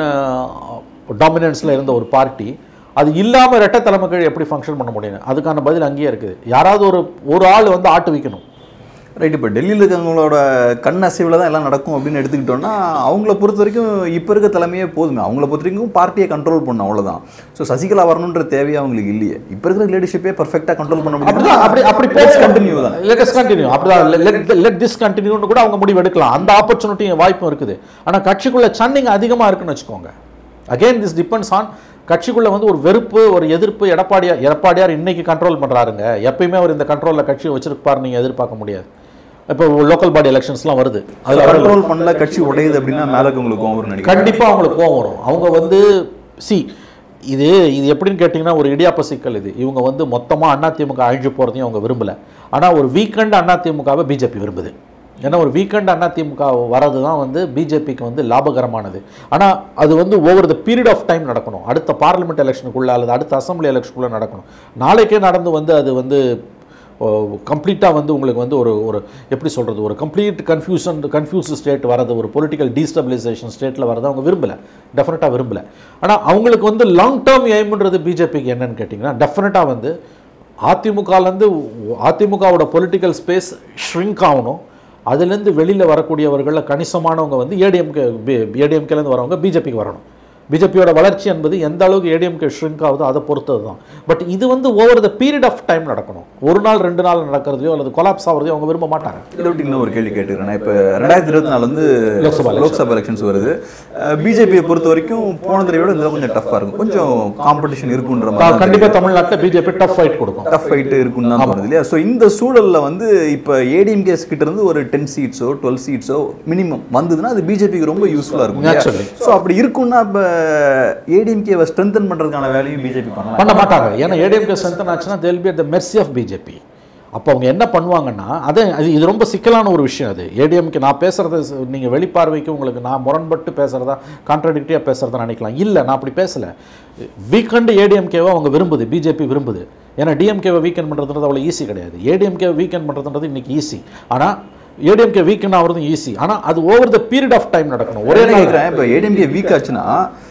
டாமினன்ஸில் இருந்த ஒரு பார்ட்டி அது இல்லாமல் ரெட்டை தலைமை கீழ் எப்படி ஃபங்க்ஷன் பண்ண முடியும் அதுக்கான பதில் அங்கேயே இருக்குது யாராவது ஒரு ஒரு ஆள் வந்து ஆட்டு வைக்கணும் ரைட் இப்போ டெல்லியில் இருக்கவங்களோட கண் அசைவில் தான் எல்லாம் நடக்கும் அப்படின்னு எடுத்துக்கிட்டோம்னா அவங்கள பொறுத்த வரைக்கும் இப்போ இருக்க தலைமையே போதுமே அவங்கள பொறுத்த வரைக்கும் பார்ட்டியை கண்ட்ரோல் பண்ணணும் அவ்வளவுதான் ஸோ சசிகலா வரணுன்ற தேவையே அவங்களுக்கு இல்லையே இப்போ இருக்கிற லீடர்ஷிப்பே பர்ஃபெக்டாக கண்ட்ரோல் பண்ண அப்படிதான் அப்படி அப்படி கண்டினியூ தான் லெட் அஸ் கண்டினியூ அப்படிதான் லெட் லெட் திஸ் கண்டினியூன்னு கூட அவங்க முடிவு எடுக்கலாம் அந்த ஆப்பர்ச்சுனிட்டி வாய்ப்பும் இருக்குது ஆனா கட்சிக்குள்ள சன்னிங் அதிகமா இருக்குன்னு வச்சுக்கோங்க அகைன் திஸ் டிபெண்ட்ஸ் ஆன் கட்சிக்குள்ள வந்து ஒரு வெறுப்பு ஒரு எதிர்ப்பு எடப்பாடியார் எடப்பாடியார் இன்னைக்கு கண்ட்ரோல் பண்றாருங்க எப்பயுமே அவர் இந்த கண்ட்ரோல்ல கட்சியை வச்சிருப்பாரு நீங்க எதிர்பார்க்க முடியாது இப்போ லோக்கல் பாடி எலெக்ஷன்ஸ்லாம் வருது அதுல அவர்கள் கண்ட்ரோல் பண்ணல கட்சி உடையுது அப்படின்னா மேலே இருக்கவங்களுக்கு கோவம் வரும்னு நினைக்கிறேன் கண்டிப்பா அவங்களுக்கு கோவம் வரும் அவங்க வந்து சி இது இது எப்படின்னு கேட்டிங்கன்னா ஒரு இடியாப்ப சிக்கல் இது இவங்க வந்து மொத்தமாக அதிமுக அழிஞ்சு போகிறதையும் அவங்க விரும்பல ஆனால் ஒரு வீக்கெண்ட் அதிமுகவை பிஜேபி விரும்புது ஏன்னா ஒரு வீக்கெண்ட் அதிமுக வரது தான் வந்து பிஜேபிக்கு வந்து லாபகரமானது ஆனால் அது வந்து over the period of time நடக்கணும் அடுத்த பார்லிமெண்ட் எலெக்ஷனுக்குள்ள அல்லது அடுத்த அசம்பிளி எலெக்ஷனுக்குள்ளே நடக்கணும் நாளைக்கே நடந்து வந்து அது வந்து கம்ப்ளீட்டாக வந்து உங்களுக்கு வந்து ஒரு ஒரு எப்படி சொல்கிறது ஒரு கம்ப்ளீட் கன்ஃபியூஷன் கன்ஃபியூஸ் ஸ்டேட் வரது ஒரு பொலிட்டிக்கல் டீஸ்டபிலைசேஷன் ஸ்டேட்டில் வரது அவங்க விரும்பலை டெஃபினட்டாக விரும்பலை ஆனால் அவங்களுக்கு வந்து லாங் டேர்ம் எய்ம்ன்றது பிஜேபிக்கு என்னன்னு கேட்டிங்கன்னா டெஃபினட்டாக வந்து அதிமுகலேருந்து அதிமுகவோட பொலிட்டிக்கல் ஸ்பேஸ் ஷ்ரிங்க் ஆகணும் அதுலேருந்து வெளியில் வரக்கூடியவர்களில் கணிசமானவங்க வந்து ஏடிஎம்கே ஏடிஎம்கேலேருந்து வரவங்க பிஜேபிக்கு வரணும் பிஜேபியோட வளர்ச்சி என்பது எந்த அளவுக்கு ஏடிஎம்கே ஷ்ரிங்க் ஆகுதோ அதை பொறுத்தது தான் பட் இது வந்து over the period of time நடக்கணும் ஒரு நாள் ரெண்டு நாள் நடக்கிறதையோ அல்லது கொலாப்ஸ் ஆகிறதையோ அவங்க விரும்ப மாட்டாங்க இதை விட்டு இன்னும் ஒரு கேள்வி கேட்டுக்கிறேன் இப்போ ரெண்டாயிரத்தி இருபத்தி நாலு வந்து லோக்சபா election. லோக்சபா எலெக்ஷன்ஸ் வருது பிஜேபியை பொறுத்த வரைக்கும் போன தடவையோட இந்த தடவை கொஞ்சம் டஃப்பாக இருக்கும் கொஞ்சம் காம்படிஷன் இருக்குன்ற மாதிரி கண்டிப்பாக தமிழ்நாட்டில் பிஜேபி டஃப் ஃபைட் கொடுக்கும் டஃப் ஃபைட்டு இருக்குன்னு தான் தோணுது இல்லையா ஸோ இந்த சூழல்ல வந்து இப்போ ஏடிஎம்கேஸ் கிட்ட இருந்து ஒரு டென் சீட்ஸோ டுவெல் சீட்ஸோ மினிமம் வந்ததுன்னா அது பிஜேபிக்கு ரொம்ப யூஸ்ஃபுல்லாக இருக்கும் Naturally. ஸோ அப்படி இருக்கும்னா இப்போ ஏடிஎம்கேவை ஸ்ட்ரென்தன் பண்ணுறதுக்கான வேலையும் பிஜேபி பண்ணலாம் பண்ண மாட்டாங்க ஏன்னா ஏடிஎம்கே ஸ்ட்ரென்தன் ஆச்சுன்னா they'll be at the mercy of BJP அப்போ அவங்க என்ன பண்ணுவாங்கன்னா அதே அது இது ரொம்ப சிக்கலான ஒரு விஷயம் அது ஏடிஎம்கே நான் பேசுகிறத நீங்கள் வெளிப்பார்வைக்கு உங்களுக்கு நான் முரண்பட்டு பேசுகிறதா கான்ட்ரடிக்டியாக பேசுகிறதா நினைக்கலாம் இல்லை நான் அப்படி பேசலை வீக்கெண்டு ஏடிஎம்கேவை அவங்க விரும்புது பிஜேபி விரும்புது ஏன்னா டிஎம்கேவை வீக்கெண்ட் பண்ணுறதுன்றது அவ்வளோ ஈஸி கிடையாது ஏடிஎம்கேவை வீக்கெண்ட் பண்ணுறதுன்றது இன்னைக்கு ஈஸி ஆனால் ஏடிஎம்கே வீக்கெண்ட் ஆகிறதும் ஈஸி ஆனால் அது over the period of time நடக்கணும் ஒரே ஒரே நாள் கேட்குறேன் இப்போ ஏடிஎம்கே வீக் ஆச்சுன்னா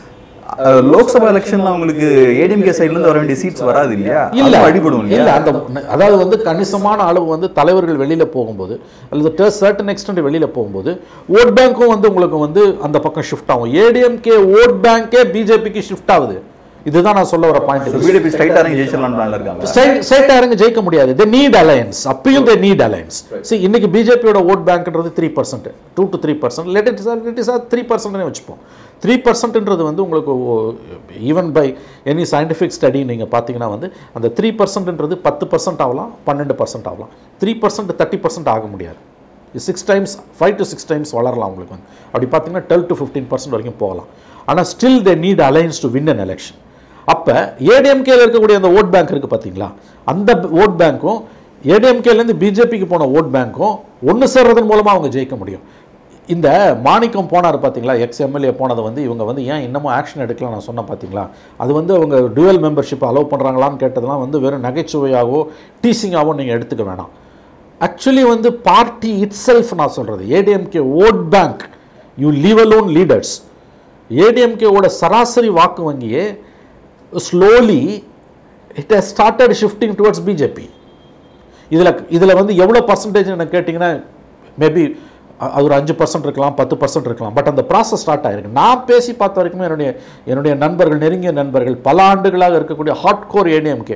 அஹ், லோக்சபா எலெக்ஷன்ல அவங்களுக்கு ஏடிஎம்கே சைடுல இருந்து வர வேண்டிய சீட்ஸ் வராது இல்லையா இல்ல அதுவும் அடிபடும் இல்ல இல்லையா அந்த அதாவது வந்து கணிசமான அளவு வந்து தலைவர்கள் வெளியில போகும்போது அல்லது சர்டன் எக்ஸ்டென்ட் வெளியில போகும்போது ஓட் பேங்க்கும் வந்து உங்களுக்கு வந்து அந்த பக்கம் ஷிஃப்ட் ஆகும் ஏடிஎம்கே ஓட் பேங்கே பிஜேபிக்கு ஷிஃப்ட் ஆகுது இதுதான் நான் சொல்ல வர பாயிண்ட் பிஜேபி ஸ்ட்ரைட்டாக இறங்கி ஜெயிச்சிடலாம்னு பிளான்ல இருக்காங்க ஸ்ட்ரைட்டாக இறங்க ஜெயிக்க முடியாது தே நீட் அலையன்ஸ் அப்பயும் தே நீட் அலையன்ஸ் see இன்னைக்கு பிஜேபியோட ஓட் பேங்க்ன்றது three percent two to three percent let it it is three பர்சன்ட்னே வச்சுப்போம் த்ரீ பர்சன்ட்ன்றது வந்து உங்களுக்கு even by any scientific study நீங்கள் பார்த்தீங்கன்னா வந்து அந்த த்ரீ பர்சன்ட்ன்றது பத்து பர்சன்ட் ஆகலாம் பன்னெண்டு பர்சன்ட் ஆகலாம் த்ரீ பர்சன்ட் தேர்ட்டி பர்சன்ட் ஆக முடியாது six times five to six times வளரலாம் உங்களுக்கு வந்து அப்படி பார்த்தீங்கன்னா டுவெல் டு ஃபிஃப்டீன் பர்சன்ட் வரைக்கும் போகலாம் ஆனால் still they need alliance to win an election அப்போ ஏடிஎம்கேல இருக்கக்கூடிய அந்த ஓட் பேங்க் இருக்குது பார்த்தீங்களா அந்த ஓட் பேங்க்கும் ஏடிஎம்கேலேருந்து பிஜேபிக்கு போன ஓட் பேங்க்கும் ஒன்று சேர்றதன் மூலமாக அவங்க ஜெயிக்க முடியும் இந்த மாணிக்கம் போனார் பார்த்தீங்களா எக்ஸ் எம்எல்ஏ போனதை வந்து இவங்க வந்து ஏன் இன்னமும் ஆக்ஷன் எடுக்கலாம் நான் சொன்னேன் பார்த்தீங்களா அது வந்து அவங்க டுவல் மெம்பர்ஷிப் அலோவ் பண்ணுறாங்களான்னு கேட்டதெல்லாம் வந்து வெறும் நகைச்சுவையாகவோ டீசிங்காகவோ நீங்கள் எடுத்துக்க வேணாம் ஆக்சுவலி வந்து பார்ட்டி இட் செல்ஃப் நான் சொல்கிறது ADMK vote bank you leave alone leaders ஏடிஎம்கேவோட சராசரி வாக்கு வங்கியே slowly it has started shifting towards BJP இதில் இதில் வந்து எவ்வளோ பர்சன்டேஜ் எனக்கு கேட்டிங்கன்னா மேபி அது ஒரு அஞ்சு பர்சன்ட் இருக்கலாம் பத்து பர்சன்ட் இருக்கலாம் பட் அந்த ப்ராசஸ் ஸ்டார்ட் ஆயிருக்கு நான் பேசி பார்த்த வரைக்குமே என்னுடைய என்னுடைய நண்பர்கள் நெருங்கிய நண்பர்கள் பல ஆண்டுகளாக இருக்கக்கூடிய hard core ADMK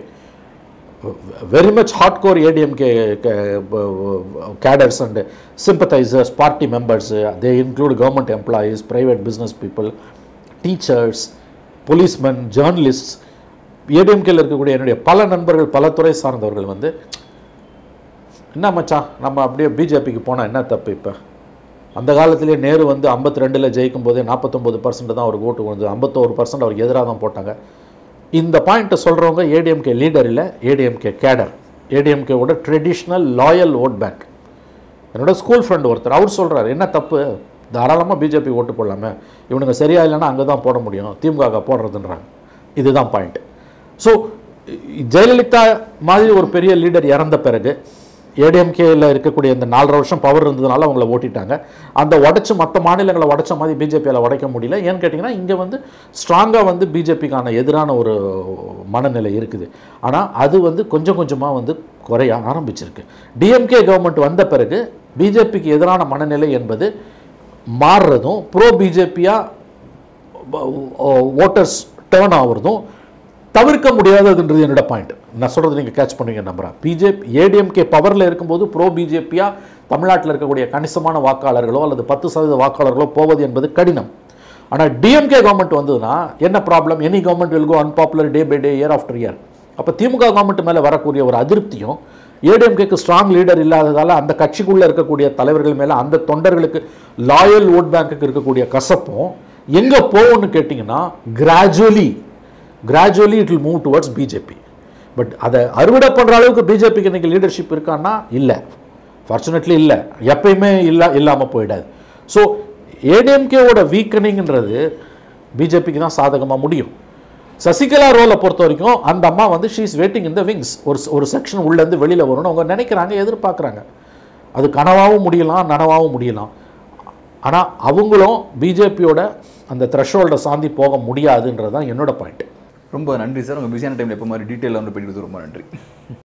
very much hard core ADMK cadres and sympathisers party members they include government employees private business people teachers policemen journalist ஏடிஎம்கேல இருக்கக்கூடிய என்னுடைய பல நண்பர்கள் பல துறை சார்ந்தவர்கள் வந்து என்ன மச்சான் நம்ம அப்படியே பிஜேபிக்கு போனால் என்ன தப்பு இப்போ அந்த காலத்திலே நேரு வந்து ஐம்பத்தி ரெண்டில் ஜெயிக்கும் போதே நாற்பத்தொம்பது பர்சன்ட் தான் அவருக்கு ஓட்டு வந்து ஐம்பத்தோரு பர்சன்ட் அவருக்கு எதிராக தான் போட்டாங்க இந்த பாயிண்ட்டை சொல்கிறவங்க ஏடிஎம்கே லீடர் இல்லை ஏடிஎம்கே கேடர் ஏடிஎம்கேவோட ட்ரெடிஷ்னல் லாயல் ஓட் பேங்க் என்னோட ஸ்கூல் ஃப்ரெண்ட் ஒருத்தர் அவர் சொல்கிறார் என்ன தப்பு தாராளமாக பிஜேபி ஓட்டு போடலாமே இவனுங்க சரியா இல்லைன்னா அங்கே தான் போட முடியும் திமுக போடுறதுன்றாங்க இதுதான் பாயிண்ட் ஸோ ஜெயலலிதா மாதிரி ஒரு பெரிய லீடர் இறந்த பிறகு ஏடிஎம்கேல இருக்கக்கூடிய இந்த நாலரை வருஷம் பவர் இருந்ததுனால அவங்கள ஓட்டிட்டாங்க அந்த உடைச்சு மற்ற மாநிலங்களை உடைச்ச மாதிரி பிஜேபியால் உடைக்க முடியல ஏன்னு கேட்டிங்கன்னா இங்கே வந்து ஸ்ட்ராங்காக வந்து பிஜேபிக்கான எதிரான ஒரு மனநிலை இருக்குது ஆனால் அது வந்து கொஞ்சம் கொஞ்சமாக வந்து குறைய ஆரம்பிச்சிருக்கு டிஎம்கே கவர்மெண்ட் வந்த பிறகு பிஜேபிக்கு எதிரான மனநிலை என்பது மாறுறதும் ப்ரோ பிஜேபியாக ஓட்டர்ஸ் டேர்ன் ஆகுறதும் தவிர்க்க முடியாததுன்றது என்னோட பாயிண்ட் நான் சொல்கிறது நீங்கள் கேட்ச் பண்ணுவீங்க நம்புறேன் பிஜேபி ஏடிஎம்கே பவரில் இருக்கும்போது ப்ரோ பிஜேபியாக தமிழ்நாட்டில் இருக்கக்கூடிய கணிசமான வாக்காளர்களோ அல்லது பத்து சதவீத வாக்காளர்களோ போவது என்பது கடினம் ஆனால் டிஎம்கே கவர்மெண்ட் வந்ததுன்னா என்ன problem any government will go unpopular day by day year after year அப்போ திமுக கவர்மெண்ட் மேலே வரக்கூடிய ஒரு அதிருப்தியும் ஏடிஎம்கேக்கு ஸ்ட்ராங் லீடர் இல்லாததால் அந்த கட்சிக்குள்ளே இருக்கக்கூடிய தலைவர்கள் மேலே அந்த தொண்டர்களுக்கு லாயல் ஓட் பேங்க்குக்கு இருக்கக்கூடிய கசப்பும் எங்கே போகும்னு கேட்டிங்கன்னா gradually gradually it will move towards BJP but அதை அறுவடை பண்ணுற அளவுக்கு பிஜேபிக்கு இன்றைக்கி லீடர்ஷிப் இருக்கான்னா இல்லை ஃபார்ச்சுனேட்லி இல்லை எப்பயுமே இல்லை இல்லாமல் போயிடாது ஸோ ஏடிஎம்கேவோட வீக்கனிங்ன்றது பிஜேபிக்கு தான் சாதகமாக முடியும் சசிகலா ரோலை பொறுத்த வரைக்கும் அந்த அம்மா வந்து she is waiting in the wings ஒரு ஒரு செக்ஷன் உள்ளேருந்து வெளியில் வரும்னு அவங்க நினைக்கிறாங்க எதிர்பார்க்குறாங்க அது கனவாகவும் முடியலாம் நனவாகவும் முடியலாம் ஆனால் அவங்களும் பிஜேபியோட அந்த த்ரெஷோல்டை சாந்தி போக முடியாதுன்றது தான் என்னோட பாயிண்ட் ரொம்ப நன்றி சார் உங்கள் பிஸியான டைமில் எப்போ மாதிரி டீட்டெயிலாக வந்து பேட்டி கொடுத்து ரொம்ப நன்றி